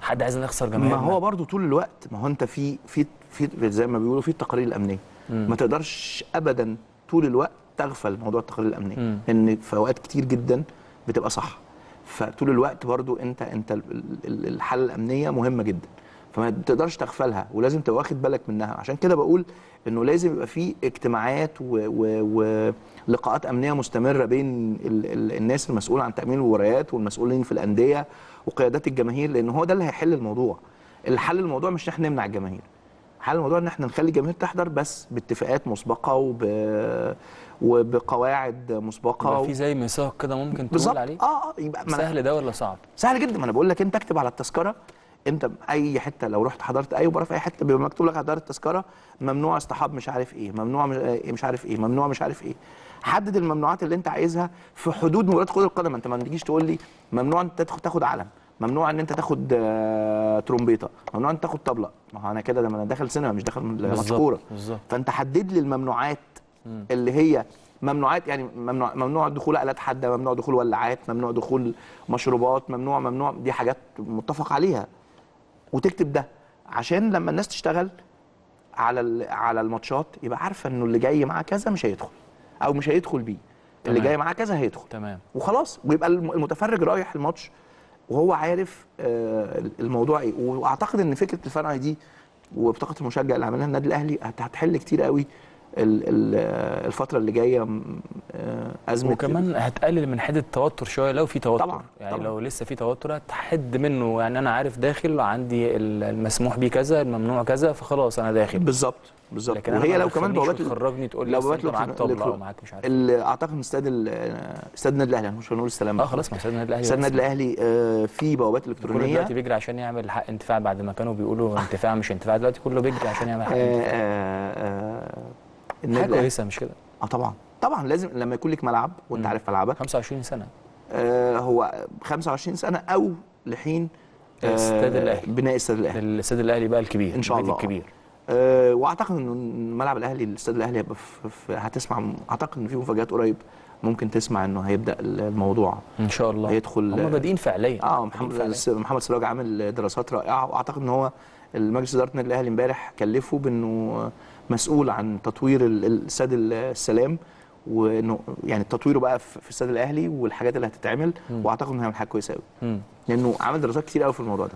Speaker 1: حد عايز نخسر جماهيرنا
Speaker 2: ما هو برضو طول الوقت ما هو انت في في في زي ما بيقولوا في التقارير الامنيه
Speaker 1: مم.
Speaker 2: ما تقدرش ابدا طول الوقت تغفل موضوع التقارير الامنيه
Speaker 1: مم.
Speaker 2: ان في اوقات كتير جدا بتبقى صح فطول الوقت برضو انت انت ال- ال- الحاله الامنيه مهمه جدا فما تقدرش تغفلها ولازم تبقى واخد بالك منها عشان كده بقول انه لازم يبقى في اجتماعات ولقاءات امنيه مستمره بين ال ال الناس المسؤوله عن تامين المباريات والمسؤولين في الانديه وقيادات الجماهير لان هو ده اللي هيحل الموضوع الحل الموضوع مش ان احنا نمنع الجماهير حل الموضوع ان احنا نخلي الجماهير تحضر بس باتفاقات مسبقه وب وبقواعد مسبقه
Speaker 1: يبقى
Speaker 2: و...
Speaker 1: في زي ميثاق كده ممكن تقول
Speaker 2: بالظبط
Speaker 1: عليه
Speaker 2: اه اه يبقى ما أنا-
Speaker 1: سهل ده ولا صعب
Speaker 2: سهل جدا ما انا بقول لك انت اكتب على التذكره انت اي حته لو رحت حضرت اي مباراه في اي حته بيبقى مكتوب لك على دار التذكره ممنوع اصطحاب مش عارف ايه ممنوع مش آه، مش عارف ايه ممنوع مش عارف ايه حدد الممنوعات اللي انت عايزها في حدود مباراه كره القدم انت ما تجيش تقول لي ممنوع انت تاخد تاخد علم ممنوع ان انت تاخد آه، ترومبيطه ممنوع ان انت تاخد طبله ما هو انا كده ده ما انا داخل سينما مش داخل ماتش
Speaker 1: بالظبط،
Speaker 2: كوره
Speaker 1: بالظبط.
Speaker 2: فانت حدد لي الممنوعات اللي هي ممنوعات يعني ممنوع ممنوع دخول الات حاده ممنوع دخول ولاعات ممنوع دخول مشروبات ممنوع ممنوع دي حاجات متفق عليها وتكتب ده عشان لما الناس تشتغل على ال- على الماتشات يبقى عارفه انه اللي جاي معاه كذا مش هيدخل او مش هيدخل بيه اللي
Speaker 1: تمام.
Speaker 2: جاي معاه كذا هيدخل
Speaker 1: تمام
Speaker 2: وخلاص ويبقى الم- المتفرج رايح الماتش وهو عارف آه، الموضوع ايه واعتقد ان فكره الفرع دي وبطاقه المشجع اللي عملها النادي الاهلي هت- هتحل كتير قوي ال- ال- آه، الفتره اللي جايه م- آه، ازمه
Speaker 1: وكمان هتقلل من حده التوتر شويه لو في توتر
Speaker 2: طبعاً،
Speaker 1: يعني
Speaker 2: طبعاً.
Speaker 1: لو لسه في توتر هتحد منه يعني انا عارف داخل عندي ال- المسموح بيه كذا الممنوع كذا فخلاص انا داخل
Speaker 2: بالظبط بالظبط
Speaker 1: لكن أنا
Speaker 2: وهي
Speaker 1: ما
Speaker 2: لو كمان
Speaker 1: تدخلنيش
Speaker 2: بوابات ال-
Speaker 1: وتخرجني تقول لي
Speaker 2: لو
Speaker 1: أصل
Speaker 2: بوابات
Speaker 1: انت معاك
Speaker 2: الإلكترون-
Speaker 1: طبله او
Speaker 2: الإلكترون-
Speaker 1: معاك مش عارف
Speaker 2: اللي اعتقد ان استاد ال- آه، استاد النادي الاهلي مش هنقول السلام
Speaker 1: اه خلاص ما استاد النادي الاهلي
Speaker 2: استاد النادي الاهلي آه، في بوابات
Speaker 1: كله
Speaker 2: الكترونيه
Speaker 1: دلوقتي بيجري عشان يعمل حق انتفاع بعد ما كانوا بيقولوا انتفاع مش انتفاع دلوقتي كله بيجري عشان يعمل حق
Speaker 2: آه،
Speaker 1: انتفاع
Speaker 2: آه، آه، النادي
Speaker 1: حاجه
Speaker 2: الأهلي
Speaker 1: كويسه مش كده
Speaker 2: اه طبعا طبعا لازم لما يكون لك ملعب وانت
Speaker 1: مم.
Speaker 2: عارف ملعبك
Speaker 1: 25 سنه
Speaker 2: آه هو 25 سنه او لحين آه،
Speaker 1: استاد الأهلي.
Speaker 2: بناء استاد الاهلي
Speaker 1: الاستاد الاهلي بقى الكبير
Speaker 2: إن شاء
Speaker 1: البيت
Speaker 2: الله.
Speaker 1: الكبير
Speaker 2: آه واعتقد ان ملعب الاهلي الاستاد الاهلي هيبقى في في- هتسمع اعتقد ان في مفاجات قريب ممكن تسمع انه هيبدا الموضوع
Speaker 1: ان شاء الله
Speaker 2: هيدخل
Speaker 1: هم بادئين فعليا
Speaker 2: اه
Speaker 1: بادئين
Speaker 2: محمد
Speaker 1: فعلياً.
Speaker 2: الس- محمد سراج عامل دراسات رائعه واعتقد ان هو المجلس اداره النادي الاهلي امبارح كلفه بانه مسؤول عن تطوير ال- الاستاد السلام وانه يعني تطويره بقى في في الاستاد الاهلي والحاجات اللي هتتعمل واعتقد انه هيعمل حاجه كويسه قوي
Speaker 1: مم.
Speaker 2: لانه عمل دراسات كتير قوي في الموضوع ده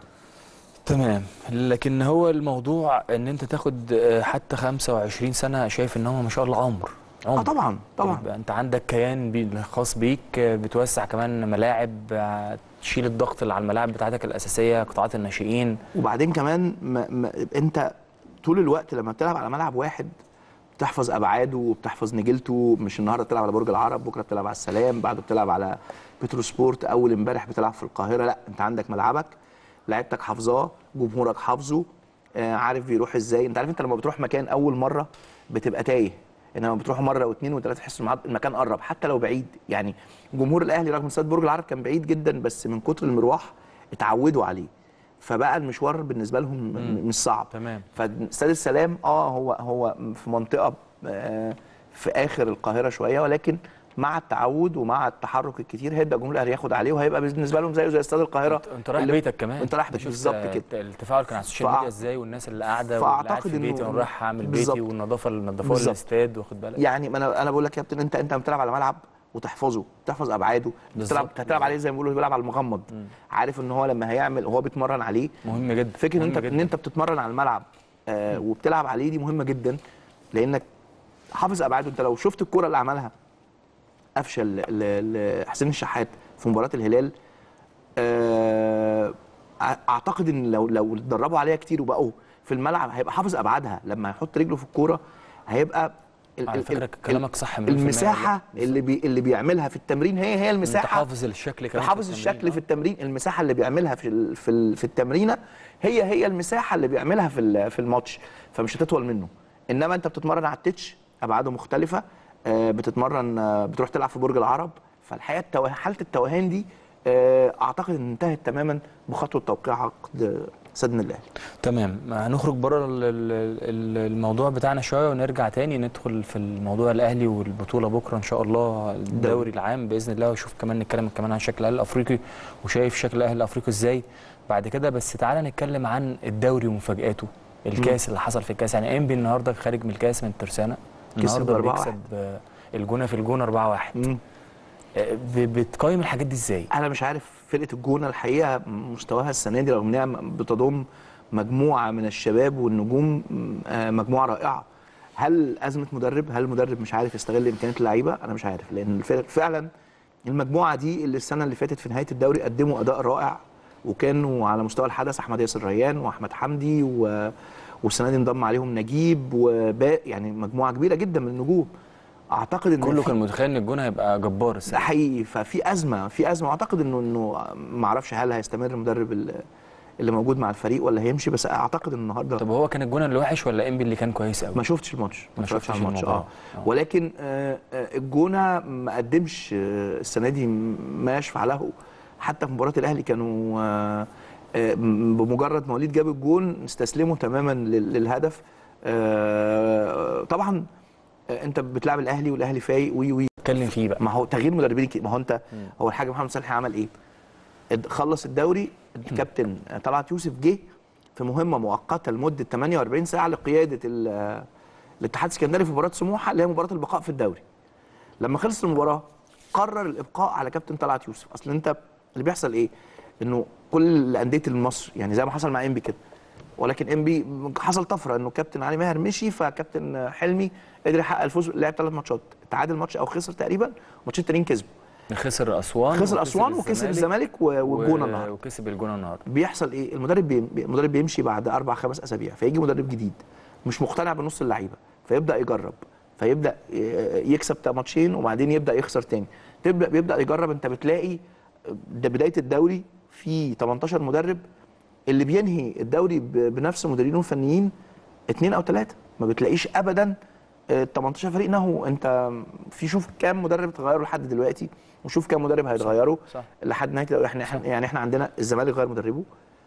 Speaker 1: تمام لكن هو الموضوع ان انت تاخد آه، حتى 25 سنه شايف ان هو ما شاء الله عمر عمر
Speaker 2: اه طبعا طبعا
Speaker 1: يبقى انت عندك كيان بي- خاص بيك آه، بتوسع كمان ملاعب آه، تشيل الضغط اللي على الملاعب بتاعتك الاساسيه قطاعات الناشئين
Speaker 2: وبعدين كمان ما ما انت طول الوقت لما بتلعب على ملعب واحد بتحفظ ابعاده وبتحفظ نجيلته مش النهارده بتلعب على برج العرب بكره بتلعب على السلام بعده بتلعب على بترو سبورت اول امبارح بتلعب في القاهره لا انت عندك ملعبك لعيبتك حافظاه جمهورك حافظه آه عارف بيروح ازاي انت عارف انت لما بتروح مكان اول مره بتبقى تايه انما بتروح مره واثنين وثلاثه تحس إن المكان قرب حتى لو بعيد يعني جمهور الاهلي رغم استاد برج العرب كان بعيد جدا بس من كتر المروح اتعودوا عليه فبقى المشوار بالنسبه لهم م- مش صعب
Speaker 1: تمام
Speaker 2: فاستاد السلام اه هو هو في منطقه آه، في اخر القاهره شويه ولكن مع التعود ومع التحرك الكتير هيبدا الجمهور الاهلي ياخد عليه وهيبقى بالنسبه لهم زيه زي استاد القاهره
Speaker 1: انت, انت رايح
Speaker 2: اللي-
Speaker 1: بيتك كمان
Speaker 2: انت رايح
Speaker 1: انت
Speaker 2: بيتك
Speaker 1: شفت
Speaker 2: بالظبط
Speaker 1: آه،
Speaker 2: كده
Speaker 1: التفاعل كان على السوشيال
Speaker 2: فأع-
Speaker 1: ميديا ازاي والناس اللي قاعده واللي قاعد
Speaker 2: فأعتقد
Speaker 1: في بيتي
Speaker 2: إنه-
Speaker 1: وانا رايح اعمل
Speaker 2: بالظبط.
Speaker 1: بيتي والنظافه اللي نظفوها
Speaker 2: بالظبط.
Speaker 1: الاستاد واخد بالك
Speaker 2: يعني ما انا انا بقول لك يا كابتن انت انت بتلعب على ملعب وتحفظه تحفظ ابعاده بتلعب
Speaker 1: بالظبط.
Speaker 2: هتلعب عليه زي ما بيقولوا بيلعب على المغمض عارف ان هو لما هيعمل وهو بيتمرن عليه
Speaker 1: مهم جدا
Speaker 2: فكره ان
Speaker 1: مهم
Speaker 2: انت ان
Speaker 1: جداً.
Speaker 2: انت بتتمرن على الملعب آه وبتلعب عليه دي مهمه جدا لانك حافظ ابعاده انت لو شفت الكره اللي عملها قفشه ل- ل- لحسين الشحات في مباراه الهلال آه اعتقد ان لو لو اتدربوا عليها كتير وبقوا في الملعب هيبقى حافظ ابعادها لما يحط رجله في الكوره هيبقى ال-
Speaker 1: على
Speaker 2: ال-
Speaker 1: فكره
Speaker 2: ال-
Speaker 1: كلامك صح مليون في المية
Speaker 2: المساحه
Speaker 1: والله.
Speaker 2: اللي بي اللي بيعملها في التمرين هي هي
Speaker 1: انت
Speaker 2: المساحه
Speaker 1: حافظ الشكل كمان في
Speaker 2: حافظ
Speaker 1: التمرين.
Speaker 2: الشكل في التمرين المساحه اللي بيعملها في ال- في ال- في التمرينه هي هي المساحه اللي بيعملها في ال- في الماتش فمش هتطول منه انما انت بتتمرن على التتش ابعاده مختلفه آه، بتتمرن آه، بتروح تلعب في برج العرب فالحقيقه التوه... حاله التوهان دي آه، اعتقد ان انتهت تماما بخطوه توقيع عقد سدن الاهلي
Speaker 1: تمام هنخرج بره ال- ال- ال- الموضوع بتاعنا شويه ونرجع تاني ندخل في الموضوع الاهلي والبطوله بكره ان شاء الله الدوري العام باذن الله وشوف كمان نتكلم كمان عن شكل الاهلي الافريقي وشايف شكل الاهلي الافريقي ازاي بعد كده بس تعالى نتكلم عن الدوري ومفاجآته الكاس اللي حصل في الكاس يعني انبي النهارده خارج من الكاس من ترسانة
Speaker 2: كسب
Speaker 1: النهارده
Speaker 2: 4-1.
Speaker 1: بيكسب آه، الجونه في الجونه 4-1
Speaker 2: مم.
Speaker 1: آه، ب- بتقيم الحاجات دي ازاي؟
Speaker 2: انا مش عارف فرقه الجونه الحقيقه مستواها السنه دي رغم انها بتضم مجموعه من الشباب والنجوم آه، مجموعه رائعه هل ازمه مدرب هل المدرب مش عارف يستغل امكانيات اللعيبه انا مش عارف لان الفرق فعلا المجموعه دي اللي السنه اللي فاتت في نهايه الدوري قدموا اداء رائع وكانوا على مستوى الحدث احمد ياسر ريان واحمد حمدي و... والسنه دي انضم عليهم نجيب وباقي يعني مجموعه كبيره جدا من النجوم اعتقد ان
Speaker 1: كله
Speaker 2: في-
Speaker 1: كان متخيل ان الجونه هيبقى جبار
Speaker 2: ده
Speaker 1: السنه
Speaker 2: حقيقي ففي ازمه في ازمه واعتقد انه انه ما اعرفش هل هيستمر المدرب ال- اللي موجود مع الفريق ولا هيمشي بس اعتقد ان النهارده
Speaker 1: طب هو كان الجونه اللي وحش ولا انبي اللي كان كويس قوي؟
Speaker 2: ما شفتش الماتش
Speaker 1: ما
Speaker 2: اتفرجتش
Speaker 1: شفتش
Speaker 2: على الماتش
Speaker 1: المباراة.
Speaker 2: اه
Speaker 1: آه.
Speaker 2: ولكن آه، آه، الجونه ما قدمش آه، السنه دي ما يشفع له حتى في مباراه الاهلي كانوا آه، آه، م- بمجرد ما وليد جاب الجون استسلموا تماما لل- للهدف آه، طبعا آه، انت بتلعب الاهلي والاهلي فايق وي وي
Speaker 1: اتكلم فيه بقى
Speaker 2: ما هو تغيير مدربين كده ما هو انت هو الحاج محمد صالح عمل ايه؟ اد- خلص الدوري الكابتن طلعت يوسف جه في مهمه مؤقته لمده 48 ساعه لقياده ال- الاتحاد السكندري في مباراه سموحه اللي هي مباراه البقاء في الدوري. لما خلصت المباراه قرر الابقاء على كابتن طلعت يوسف، اصل انت اللي بيحصل ايه؟ انه كل انديه مصر يعني زي ما حصل مع انبي كده ولكن انبي حصل طفره انه كابتن علي ماهر مشي فكابتن حلمي قدر يحقق الفوز لعب ثلاث ماتشات تعادل ماتش او خسر تقريبا وماتشين تانيين كسبوا
Speaker 1: خسر اسوان
Speaker 2: خسر اسوان وكسب الزمالك و- والجونه النهارده
Speaker 1: وكسب الجونه النهارده
Speaker 2: بيحصل ايه المدرب بي... المدرب بيمشي بعد اربع خمس اسابيع فيجي مدرب جديد مش مقتنع بنص اللعيبه فيبدا يجرب فيبدا ي- يكسب تا- ماتشين وبعدين يبدا يخسر تاني تبدا بيبدا يجرب انت بتلاقي ده بدايه الدوري في 18 مدرب اللي بينهي الدوري ب... بنفس مديرين فنيين اثنين او ثلاثه ما بتلاقيش ابدا آه، 18 فريق نهو انت في شوف كام مدرب اتغيروا لحد دلوقتي وشوف كام مدرب هيتغيروا
Speaker 1: صح.
Speaker 2: لحد نهايه الدوري احنا إحنا- يعني احنا عندنا الزمالك غير مدربه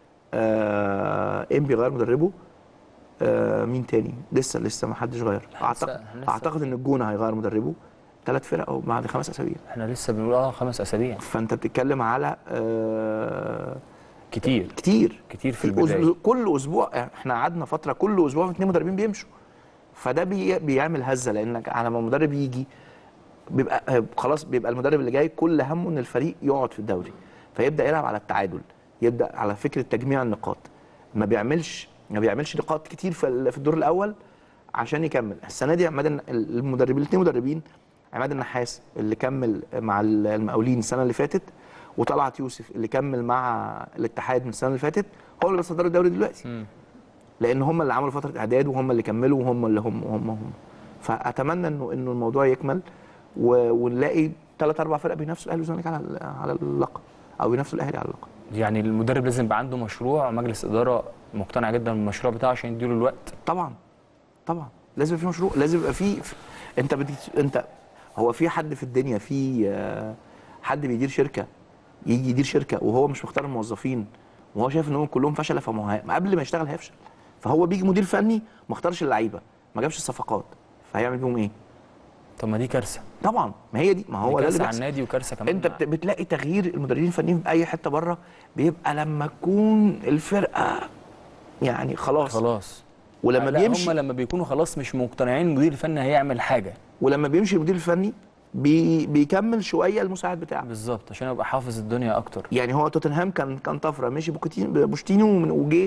Speaker 2: آه انبي غير مدربه آه مين تاني لسه لسه ما حدش غير اعتقد
Speaker 1: إحنا لسه-
Speaker 2: اعتقد ان الجونه هيغير مدربه ثلاث فرق او بعد خمس اسابيع
Speaker 1: احنا لسه بنقول اه خمس اسابيع
Speaker 2: فانت بتتكلم على آه
Speaker 1: كتير
Speaker 2: كتير
Speaker 1: كتير في
Speaker 2: في
Speaker 1: البدايه
Speaker 2: أسبوع كل اسبوع احنا قعدنا فتره كل اسبوع في اثنين مدربين بيمشوا فده بي بيعمل هزه لانك على ما مدرب يجي بيبقى آه، خلاص بيبقى المدرب اللي جاي كل همه ان الفريق يقعد في الدوري فيبدا يلعب على التعادل يبدا على فكره تجميع النقاط ما بيعملش ما بيعملش نقاط كتير في ال- في الدور الاول عشان يكمل السنه دي عماد الن- المدربين الاثنين مدربين عماد النحاس اللي كمل مع ال- المقاولين السنه اللي فاتت وطلعت يوسف اللي كمل مع الاتحاد من السنه اللي فاتت هو اللي بيصدروا الدوري دلوقتي
Speaker 1: مم.
Speaker 2: لان هم اللي عملوا فتره اعداد وهم اللي كملوا وهم اللي هم وهم هم فاتمنى انه انه الموضوع يكمل و- ونلاقي ثلاث اربع فرق بينافسوا الاهلي والزمالك على ال- على اللقب او بينافسوا الاهلي على اللقب
Speaker 1: يعني المدرب لازم يبقى عنده مشروع مجلس اداره مقتنع جدا بالمشروع بتاعه عشان يديله الوقت
Speaker 2: طبعا طبعا لازم يبقى في مشروع لازم يبقى في في- انت بدي انت هو في حد في الدنيا في آه، حد بيدير شركه يجي يدير شركه وهو مش مختار الموظفين وهو شايف ان هم كلهم فشله فما هو- ما قبل ما يشتغل هيفشل فهو بيجي مدير فني ما اختارش اللعيبه ما جابش الصفقات فهيعمل بيهم ايه؟
Speaker 1: طب ما دي كارثه
Speaker 2: طبعا ما هي دي ما هو
Speaker 1: دي
Speaker 2: ده اللي
Speaker 1: كارثه على
Speaker 2: بيحصل
Speaker 1: النادي وكارثه كمان
Speaker 2: انت بت- بتلاقي تغيير المدربين الفنيين في اي حته بره بيبقى لما تكون الفرقه يعني خلاص
Speaker 1: خلاص
Speaker 2: ولما
Speaker 1: لا،
Speaker 2: بيمشي
Speaker 1: هم لما بيكونوا خلاص مش مقتنعين المدير الفني هيعمل حاجه
Speaker 2: ولما بيمشي المدير الفني بي بيكمل شويه المساعد بتاعه
Speaker 1: بالظبط عشان ابقى حافظ الدنيا اكتر
Speaker 2: يعني هو توتنهام كان كان طفره مشي بوكيتين بوشتينو ومن- وجه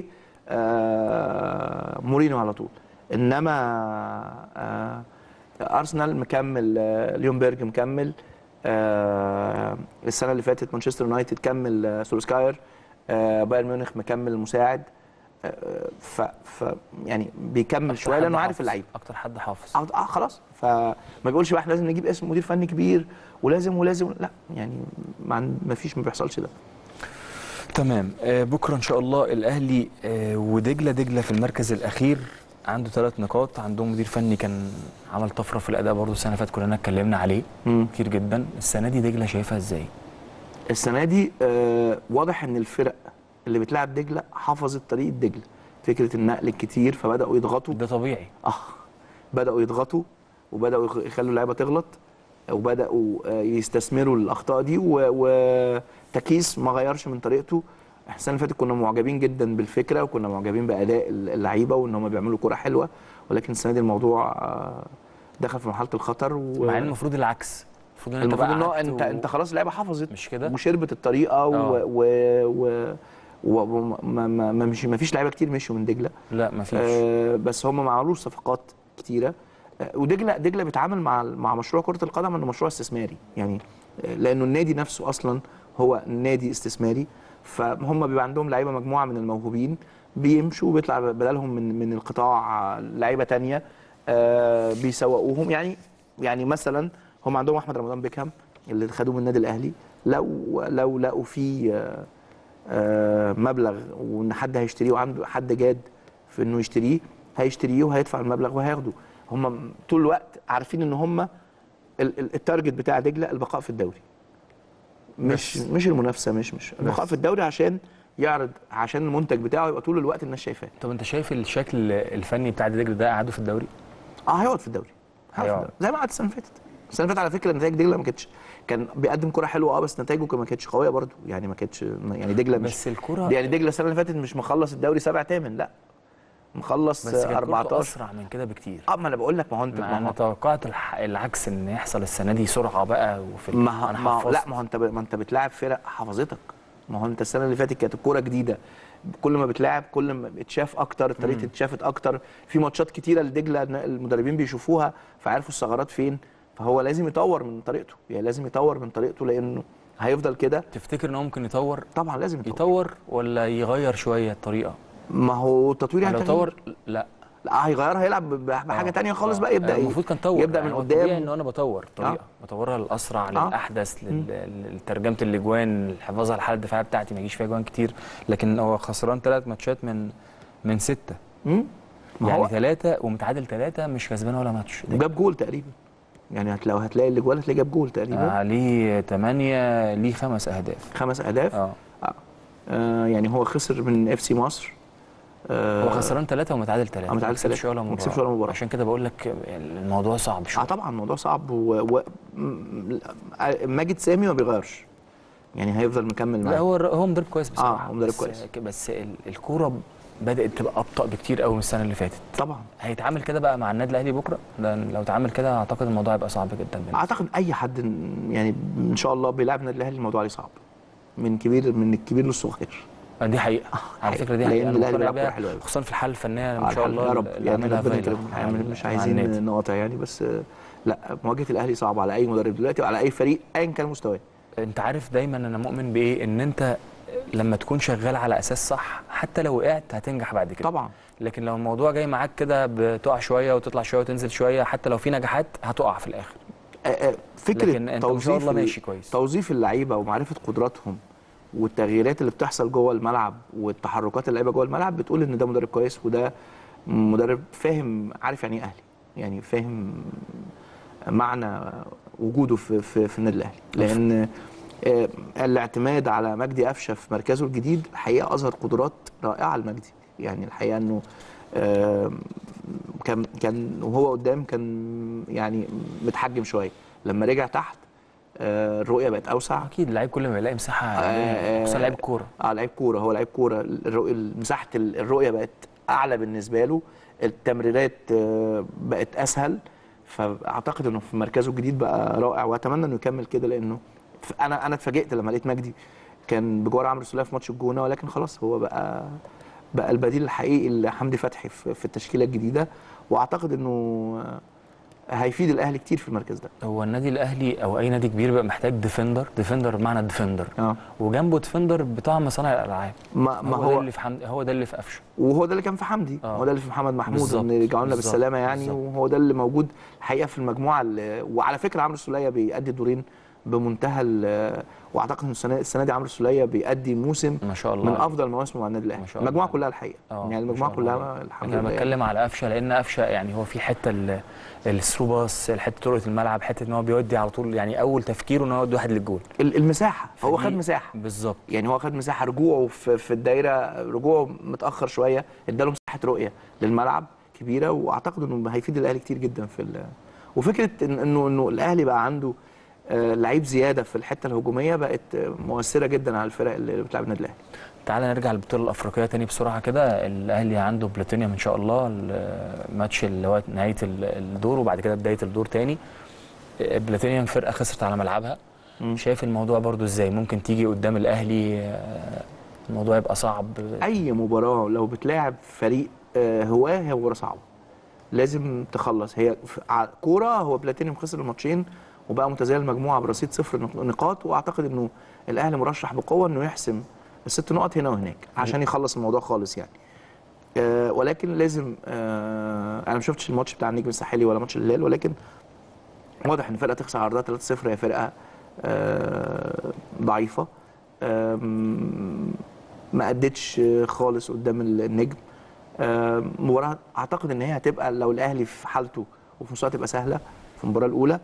Speaker 2: آه مورينو على طول انما آه ارسنال مكمل آه ليونبرج مكمل آه السنه اللي فاتت مانشستر يونايتد كمل آه سولسكاير آه بايرن ميونخ مكمل مساعد آه ف, ف يعني بيكمل
Speaker 1: أكتر
Speaker 2: شويه
Speaker 1: حد
Speaker 2: لانه عارف
Speaker 1: حافظ.
Speaker 2: اللعيبه
Speaker 1: اكتر حد حافظ
Speaker 2: اه آه، خلاص فما بيقولش بقى احنا لازم نجيب اسم مدير فني كبير ولازم ولازم لا يعني ما عن- ما فيش ما بيحصلش ده
Speaker 1: تمام آه بكره ان شاء الله الاهلي آه ودجله دجله في المركز الاخير عنده ثلاث نقاط عندهم مدير فني كان عمل طفره في الاداء برضه السنه اللي فاتت كلنا اتكلمنا عليه كتير جدا السنه دي دجله شايفها ازاي
Speaker 2: السنه دي آه واضح ان الفرق اللي بتلعب دجله حفظت طريقه دجله فكره النقل الكتير فبداوا يضغطوا
Speaker 1: ده طبيعي
Speaker 2: اه بداوا يضغطوا وبداوا يخ- يخلوا اللعيبه تغلط وبداوا آه، يستثمروا الاخطاء دي و- وتكيس ما غيرش من طريقته احنا السنه اللي فاتت كنا معجبين جدا بالفكره وكنا معجبين باداء اللعيبه وان هم بيعملوا كوره حلوه ولكن السنه دي الموضوع آه، دخل في مرحله الخطر و...
Speaker 1: مع ان المفروض العكس المفروض ان انت
Speaker 2: المفروض
Speaker 1: بقى
Speaker 2: ان هو
Speaker 1: قعدت
Speaker 2: انت
Speaker 1: و-
Speaker 2: انت خلاص اللعيبه حفظت
Speaker 1: مش كده
Speaker 2: وشربت الطريقه
Speaker 1: آه.
Speaker 2: و و و وما ما ما مش ما فيش لعيبه كتير مشوا من دجله
Speaker 1: لا مفيش
Speaker 2: آه بس هم ما عملوش صفقات كتيره آه ودجله دجله بيتعامل مع مع مشروع كره القدم انه مشروع استثماري يعني آه لانه النادي نفسه اصلا هو نادي استثماري فهم بيبقى عندهم لعيبه مجموعه من الموهوبين بيمشوا وبيطلع بدلهم من من القطاع لعيبه تانية آه بيسوقوهم يعني يعني مثلا هم عندهم احمد رمضان بيكهام اللي خدوه من النادي الاهلي لو لو لقوا فيه آه آه، مبلغ وان حد هيشتريه وعنده حد جاد في انه يشتريه هيشتريه وهيدفع المبلغ وهياخده هم طول الوقت عارفين ان هم ال- ال- التارجت بتاع دجله البقاء في الدوري مش
Speaker 1: بس.
Speaker 2: مش المنافسه مش مش البقاء في الدوري عشان يعرض عشان المنتج بتاعه يبقى طول الوقت الناس شايفاه
Speaker 1: طب انت شايف الشكل الفني بتاع دجله ده قعدوا في الدوري
Speaker 2: اه هيقعد في الدوري هيقعد في
Speaker 1: هيقعد.
Speaker 2: الدوري. زي ما قعد السنه اللي فاتت السنه اللي فاتت على فكره نتائج دجله ما كانتش كان بيقدم كره حلوه اه بس نتائجه كان- ما كانتش قويه برضو يعني ما كانتش يعني دجله مش
Speaker 1: بس الكره
Speaker 2: يعني دجله السنه اللي فاتت مش مخلص الدوري سبع ثامن لا مخلص
Speaker 1: بس كانت كورته
Speaker 2: 14
Speaker 1: اسرع من كده بكتير
Speaker 2: اه ما انا بقول لك ما هو انت
Speaker 1: ما
Speaker 2: ما
Speaker 1: انا
Speaker 2: هو
Speaker 1: توقعت الح- العكس ان يحصل السنه دي سرعه بقى وفي ال-
Speaker 2: ما,
Speaker 1: أنا
Speaker 2: ما هو-
Speaker 1: حفظت.
Speaker 2: لا ما هو انت ب... ما انت بتلاعب فرق حفظتك ما هو انت السنه اللي فاتت كانت الكوره جديده كل ما بتلاعب كل ما اتشاف اكتر طريقه اتشافت اكتر في ماتشات كتيره لدجله المدربين بيشوفوها فعرفوا الثغرات فين فهو لازم يطور من طريقته يعني لازم يطور من طريقته لانه هيفضل كده
Speaker 1: تفتكر ان هو ممكن يطور
Speaker 2: طبعا لازم يطور,
Speaker 1: يطور ولا يغير شويه الطريقه
Speaker 2: ما هو التطوير يعني
Speaker 1: لو
Speaker 2: تغيير.
Speaker 1: طور لا
Speaker 2: لا هيغيرها هيلعب ب- بحاجه
Speaker 1: آه،
Speaker 2: تانية خالص
Speaker 1: آه.
Speaker 2: بقى يبدا
Speaker 1: آه، المفروض كان طور
Speaker 2: يبدا
Speaker 1: يعني
Speaker 2: من
Speaker 1: هو الطبيعي
Speaker 2: قدام
Speaker 1: ان انا بطور طريقه بطورها للاسرع
Speaker 2: آه.
Speaker 1: للاحدث لل- لل- لترجمه الاجوان لحفاظها على الحاله الدفاعيه بتاعتي ما يجيش فيها اجوان كتير لكن هو خسران ثلاث ماتشات من من سته
Speaker 2: مم. ما
Speaker 1: يعني
Speaker 2: هو
Speaker 1: ثلاثه ومتعادل ثلاثه مش كسبان ولا ماتش ده
Speaker 2: جاب جول تقريبا يعني هت- لو هتلاقي الاجوال هتلاقي جاب جول تقريبا
Speaker 1: عليه ثمانيه ليه خمس اهداف
Speaker 2: خمس اهداف
Speaker 1: اه
Speaker 2: آه يعني هو خسر من اف سي مصر آه
Speaker 1: هو خسران ثلاثه ومتعادل ثلاثه
Speaker 2: آه، متعادل
Speaker 1: ما كسبش
Speaker 2: تلاتة.
Speaker 1: ولا
Speaker 2: ما
Speaker 1: مباراه
Speaker 2: كسبش ولا مباراة.
Speaker 1: عشان كده بقول لك الموضوع صعب
Speaker 2: اه
Speaker 1: شويه
Speaker 2: طبعا الموضوع صعب و... و... م- ماجد سامي ما بيغيرش يعني هيفضل مكمل
Speaker 1: لا
Speaker 2: معاه
Speaker 1: هو هو مدرب كويس بصراحه
Speaker 2: هو مدرب
Speaker 1: بس
Speaker 2: كويس.
Speaker 1: بس ال- الكوره بدات تبقى ابطا بكتير قوي من السنه اللي فاتت
Speaker 2: طبعا
Speaker 1: هيتعامل كده بقى مع النادي الاهلي بكره لان لو اتعامل كده اعتقد الموضوع هيبقى صعب جدا بالنسبه
Speaker 2: اعتقد اي حد يعني ان شاء الله بيلعب النادي الاهلي الموضوع عليه صعب من كبير من الكبير للصغير
Speaker 1: له. دي حقيقه على
Speaker 2: حقيقة.
Speaker 1: فكره دي
Speaker 2: لأن
Speaker 1: حقيقه أنا
Speaker 2: الأهلي
Speaker 1: مقتنع
Speaker 2: بيلعب
Speaker 1: بيها،
Speaker 2: كورة حلوة أوي.
Speaker 1: خصوصا في الحاله الفنيه ان
Speaker 2: على
Speaker 1: شاء
Speaker 2: الحال.
Speaker 1: الله
Speaker 2: يا رب
Speaker 1: اللي
Speaker 2: يعني
Speaker 1: عاملها
Speaker 2: ربنا
Speaker 1: فايلر
Speaker 2: يكرمهم
Speaker 1: مع
Speaker 2: يعني
Speaker 1: ال-
Speaker 2: مش
Speaker 1: مع
Speaker 2: عايزين
Speaker 1: النادي.
Speaker 2: نقاطع يعني بس آه، لا مواجهه الاهلي صعبه على اي مدرب دلوقتي وعلى اي فريق ايا كان مستواه
Speaker 1: انت عارف دايما انا مؤمن بايه ان انت لما تكون شغال على اساس صح حتى لو وقعت هتنجح بعد كده
Speaker 2: طبعا
Speaker 1: لكن لو الموضوع جاي معاك كده بتقع شويه وتطلع شويه وتنزل شويه حتى لو في نجاحات هتقع في الاخر
Speaker 2: آه، آه، فكره
Speaker 1: لكن انت ما شاء الله
Speaker 2: ال-
Speaker 1: ماشي كويس
Speaker 2: توظيف اللعيبه ومعرفه قدراتهم والتغييرات اللي بتحصل جوه الملعب والتحركات اللعيبه جوه الملعب بتقول ان ده مدرب كويس وده مدرب فاهم عارف يعني ايه اهلي يعني فاهم معنى وجوده في في, في النادي الاهلي لان آه، الاعتماد على مجدي قفشه في مركزه الجديد الحقيقه اظهر قدرات رائعه لمجدي يعني الحقيقه انه آه، كان كان وهو قدام كان يعني متحجم شويه لما رجع تحت آه، الرؤيه بقت اوسع
Speaker 1: اكيد اللعيب كل ما يلاقي مساحه
Speaker 2: آه،
Speaker 1: خصوصا
Speaker 2: آه،
Speaker 1: لعيب الكوره
Speaker 2: اه لعيب كوره هو لعيب كوره الرؤية مساحه ال- الرؤيه بقت اعلى بالنسبه له التمريرات آه، بقت اسهل فاعتقد انه في مركزه الجديد بقى رائع واتمنى انه يكمل كده لانه ف- انا انا اتفاجئت لما لقيت مجدي كان بجوار عمرو سوليه في ماتش الجونه ولكن خلاص هو بقى بقى البديل الحقيقي لحمدي فتحي في في التشكيله الجديده واعتقد انه آه، هيفيد الاهلي كتير في المركز ده
Speaker 1: هو النادي الاهلي او اي نادي كبير بقى محتاج ديفندر ديفندر بمعنى ديفندر
Speaker 2: اه
Speaker 1: وجنبه ديفندر بتاع مصانع الالعاب
Speaker 2: ما, ما
Speaker 1: هو,
Speaker 2: هو
Speaker 1: ده اللي في حمد هو ده اللي في قفشه
Speaker 2: وهو ده اللي كان في حمدي
Speaker 1: آه.
Speaker 2: هو ده اللي في محمد محمود
Speaker 1: بالظبط،
Speaker 2: ان يرجعوا لنا
Speaker 1: بالظبط،
Speaker 2: بالسلامه يعني
Speaker 1: بالظبط.
Speaker 2: وهو ده اللي موجود الحقيقه في المجموعه اللي وعلى فكره عمرو السوليه بيأدي دورين بمنتهى ال- واعتقد ان السنه السنه دي عمرو السوليه بيأدي موسم
Speaker 1: ما شاء الله
Speaker 2: من
Speaker 1: عليه.
Speaker 2: افضل مواسمه مع النادي الاهلي
Speaker 1: ما شاء الله
Speaker 2: المجموعه
Speaker 1: عليه.
Speaker 2: كلها الحقيقه
Speaker 1: آه،
Speaker 2: يعني
Speaker 1: ما
Speaker 2: المجموعه
Speaker 1: شاء الله
Speaker 2: كلها
Speaker 1: عليه.
Speaker 2: الحمد
Speaker 1: انا
Speaker 2: لله يعني.
Speaker 1: بتكلم على قفشه لان قفشه يعني هو في حته ال- الثرو باص حته طرقه الملعب حته ان هو بيودي على طول يعني اول تفكيره ان هو يودي واحد للجول
Speaker 2: ال- المساحه هو
Speaker 1: فدي-
Speaker 2: خد مساحه
Speaker 1: بالظبط
Speaker 2: يعني هو خد مساحه رجوعه في, في الدايره رجوعه متاخر شويه اداله مساحه رؤيه للملعب كبيره واعتقد انه هيفيد الاهلي كتير جدا في ال- وفكره إن- انه انه الاهلي بقى عنده آه، لعيب زياده في الحته الهجوميه بقت آه، مؤثره جدا على الفرق اللي بتلعب النادي الاهلي
Speaker 1: تعال نرجع للبطوله الافريقيه تاني بسرعه كده الاهلي عنده بلاتينيوم ان شاء الله الماتش اللي هو نهايه ال- الدور وبعد كده بدايه الدور تاني بلاتينيوم فرقه خسرت على ملعبها
Speaker 2: مم.
Speaker 1: شايف الموضوع برضو ازاي ممكن تيجي قدام الاهلي آه، الموضوع يبقى صعب
Speaker 2: اي مباراه لو بتلاعب فريق آه، هواه هي مباراه صعبه لازم تخلص هي ف- ع- كوره هو بلاتينيوم خسر الماتشين وبقى متزايل المجموعه برصيد صفر نق- نقاط واعتقد انه الاهلي مرشح بقوه انه يحسم الست نقط هنا وهناك عشان يخلص الموضوع خالص يعني آه ولكن لازم آه انا ما شفتش الماتش بتاع النجم الساحلي ولا ماتش الهلال ولكن واضح ان فرقه تخسر عرضها 3-0 هي فرقه آه ضعيفه آم، ما ادتش خالص قدام النجم آم، مباراه اعتقد ان هي هتبقى لو الاهلي في حالته وفي مستواه تبقى سهله في المباراه الاولى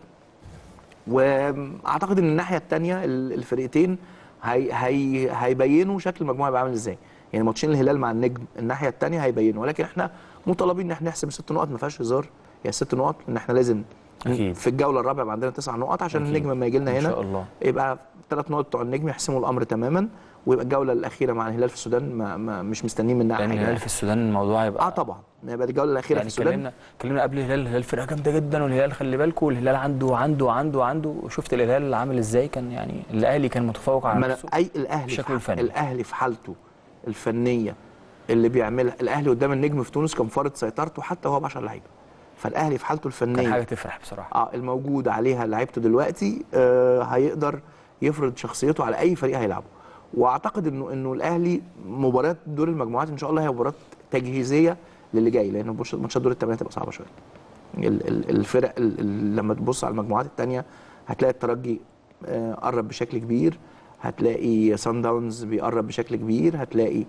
Speaker 2: واعتقد ان الناحيه الثانيه الفرقتين هي هي هيبينوا شكل المجموعه هيبقى عامل ازاي يعني ماتشين الهلال مع النجم الناحيه الثانيه هيبينوا ولكن احنا مطالبين ان احنا نحسب الست نقط ما فيهاش هزار هي الست نقط ان احنا لازم
Speaker 1: أكيد.
Speaker 2: في الجوله الرابعه يبقى عندنا تسع نقط عشان
Speaker 1: أكيد.
Speaker 2: النجم لما يجي لنا
Speaker 1: ان
Speaker 2: هنا
Speaker 1: شاء الله
Speaker 2: يبقى ثلاث نقط بتوع النجم يحسموا الامر تماما ويبقى الجوله الاخيره مع الهلال في السودان ما ما مش مستنيين منها
Speaker 1: لان
Speaker 2: حاجه
Speaker 1: الهلال
Speaker 2: يعني.
Speaker 1: في السودان الموضوع هيبقى
Speaker 2: اه طبعا يبقى الجوله الاخيره
Speaker 1: يعني
Speaker 2: في السودان
Speaker 1: كلمنا كلمنا قبل الهلال الهلال فرقه جامده جدا والهلال خلي بالكم والهلال عنده عنده عنده عنده شفت الهلال عامل ازاي كان يعني الاهلي كان متفوق على
Speaker 2: ما أنا
Speaker 1: نفسه
Speaker 2: اي الاهلي
Speaker 1: شكله
Speaker 2: في
Speaker 1: الفني.
Speaker 2: الاهلي في حالته الفنيه اللي بيعملها الاهلي قدام النجم في تونس كان فارض سيطرته حتى وهو ب 10 لعيبه فالاهلي في حالته
Speaker 1: كان حاجه
Speaker 2: الفنيه
Speaker 1: تفرح بصراحه
Speaker 2: اه الموجود عليها لعيبته دلوقتي آه هيقدر يفرض شخصيته على اي فريق هيلعبه واعتقد انه انه الاهلي مباراه دور المجموعات ان شاء الله هي مباراه تجهيزيه للي جاي لان ماتش- ماتشات دور الثمانيه هتبقى صعبه شويه ال- ال- الفرق ال- ال- لما تبص على المجموعات الثانيه هتلاقي الترجي آه، قرب بشكل كبير هتلاقي سان داونز بيقرب بشكل كبير هتلاقي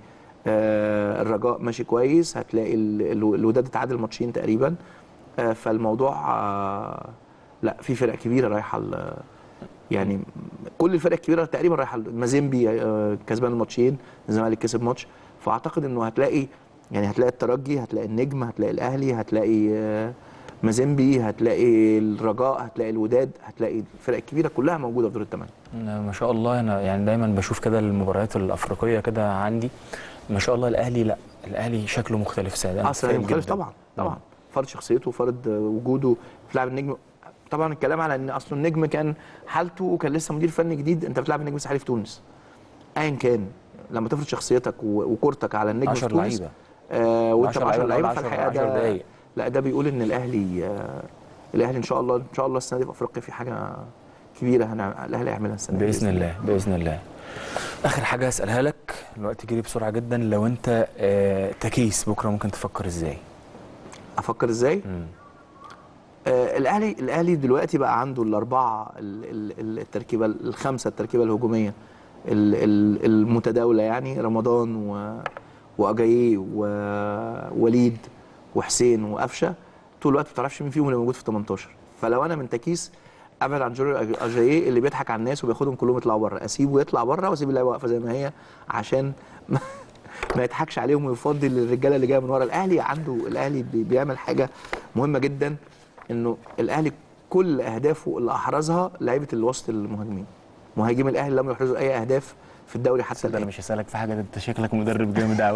Speaker 2: آه، الرجاء ماشي كويس هتلاقي ال- ال- الوداد اتعادل ماتشين تقريبا آه، فالموضوع آه، لا في فرق كبيره رايحه ال- يعني كل الفرق الكبيره تقريبا رايحه ال- مازيمبي آه، كسبان الماتشين الزمالك كسب ماتش فاعتقد انه هتلاقي يعني هتلاقي الترجي هتلاقي النجم هتلاقي الاهلي هتلاقي آه، مازيمبي هتلاقي الرجاء هتلاقي الوداد هتلاقي الفرق الكبيره كلها موجوده في دور الثمانيه
Speaker 1: ما شاء الله انا يعني دايما بشوف كده المباريات الافريقيه كده عندي ما شاء الله الاهلي لا الاهلي شكله مختلف سادة أنا
Speaker 2: اصلا
Speaker 1: متفائل
Speaker 2: مختلف
Speaker 1: جداً.
Speaker 2: طبعا طبعا فرض شخصيته فرض وجوده في لعب النجم طبعا الكلام على ان اصلا النجم كان حالته وكان لسه مدير فني جديد انت بتلعب النجم الساحلي في تونس ايا كان لما تفرض شخصيتك و- وكورتك على النجم في
Speaker 1: 10
Speaker 2: تونس
Speaker 1: لعيبه
Speaker 2: آه وانت ب
Speaker 1: 10
Speaker 2: 10 لعيبه
Speaker 1: 10
Speaker 2: فالحقيقه
Speaker 1: 10
Speaker 2: ده
Speaker 1: دقايق
Speaker 2: لا ده بيقول ان الاهلي آه الاهلي ان شاء الله ان شاء الله السنه دي في افريقيا في حاجه كبيره هنع- الاهلي هيعملها السنه دي
Speaker 1: باذن الله باذن الله اخر حاجه اسالها لك الوقت جري بسرعه جدا لو انت آه تكيس بكره ممكن تفكر ازاي
Speaker 2: افكر ازاي
Speaker 1: مم.
Speaker 2: آه الاهلي الاهلي دلوقتي بقى عنده الاربعه ال- ال- التركيبه الخمسه التركيبه الهجوميه ال- ال- المتداوله يعني رمضان و واجاييه ووليد وحسين وقفشه طول الوقت ما بتعرفش مين فيهم اللي موجود في 18 فلو انا من تكيس ابعد عن جوري اجاييه اللي بيضحك على الناس وبياخدهم كلهم يطلعوا بره اسيبه يطلع بره واسيب اللعيبه واقفه زي ما هي عشان ما, ما يضحكش عليهم ويفضي للرجاله اللي جايه من ورا الاهلي عنده الاهلي بي- بيعمل حاجه مهمه جدا انه الاهلي كل اهدافه اللي احرزها لعيبه الوسط المهاجمين مهاجمي الاهلي لم يحرزوا اي اهداف في الدوري حتى
Speaker 1: ده انا
Speaker 2: الان
Speaker 1: مش هسالك في حاجه ده انت شكلك مدرب جامد قوي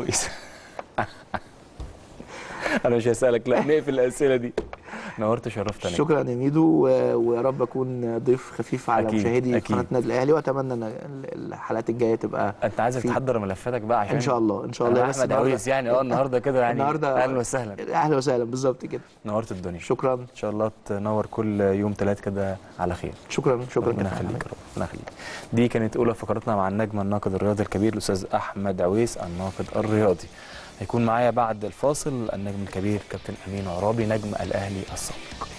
Speaker 1: انا مش هسالك لا نقفل الاسئله دي نورت شرفتني
Speaker 2: شكرا يا ميدو و- ويا رب اكون ضيف خفيف على
Speaker 1: أكيد،
Speaker 2: مشاهدي
Speaker 1: أكيد.
Speaker 2: قناه النادي الاهلي واتمنى ان ال- الحلقات الجايه تبقى
Speaker 1: انت عايزك
Speaker 2: في-
Speaker 1: تحضر ملفاتك بقى عشان
Speaker 2: ان شاء الله ان شاء الله
Speaker 1: أنا
Speaker 2: بس
Speaker 1: احمد
Speaker 2: النهاردة-
Speaker 1: عويس يعني اه النهارده كده يعني
Speaker 2: النهارده
Speaker 1: اهلا وسهلا
Speaker 2: اهلا وسهلا بالظبط كده
Speaker 1: نورت الدنيا
Speaker 2: شكرا
Speaker 1: ان شاء الله تنور كل يوم ثلاث كده على خير
Speaker 2: شكرا شكرا
Speaker 1: ربنا
Speaker 2: كابتن
Speaker 1: يخليك
Speaker 2: أحمد.
Speaker 1: يا رب ربنا يخليك دي كانت اولى فقراتنا مع النجم الناقد الرياضي الكبير الاستاذ احمد عويس الناقد الرياضي هيكون معايا بعد الفاصل النجم الكبير كابتن امين عرابي نجم الاهلي السابق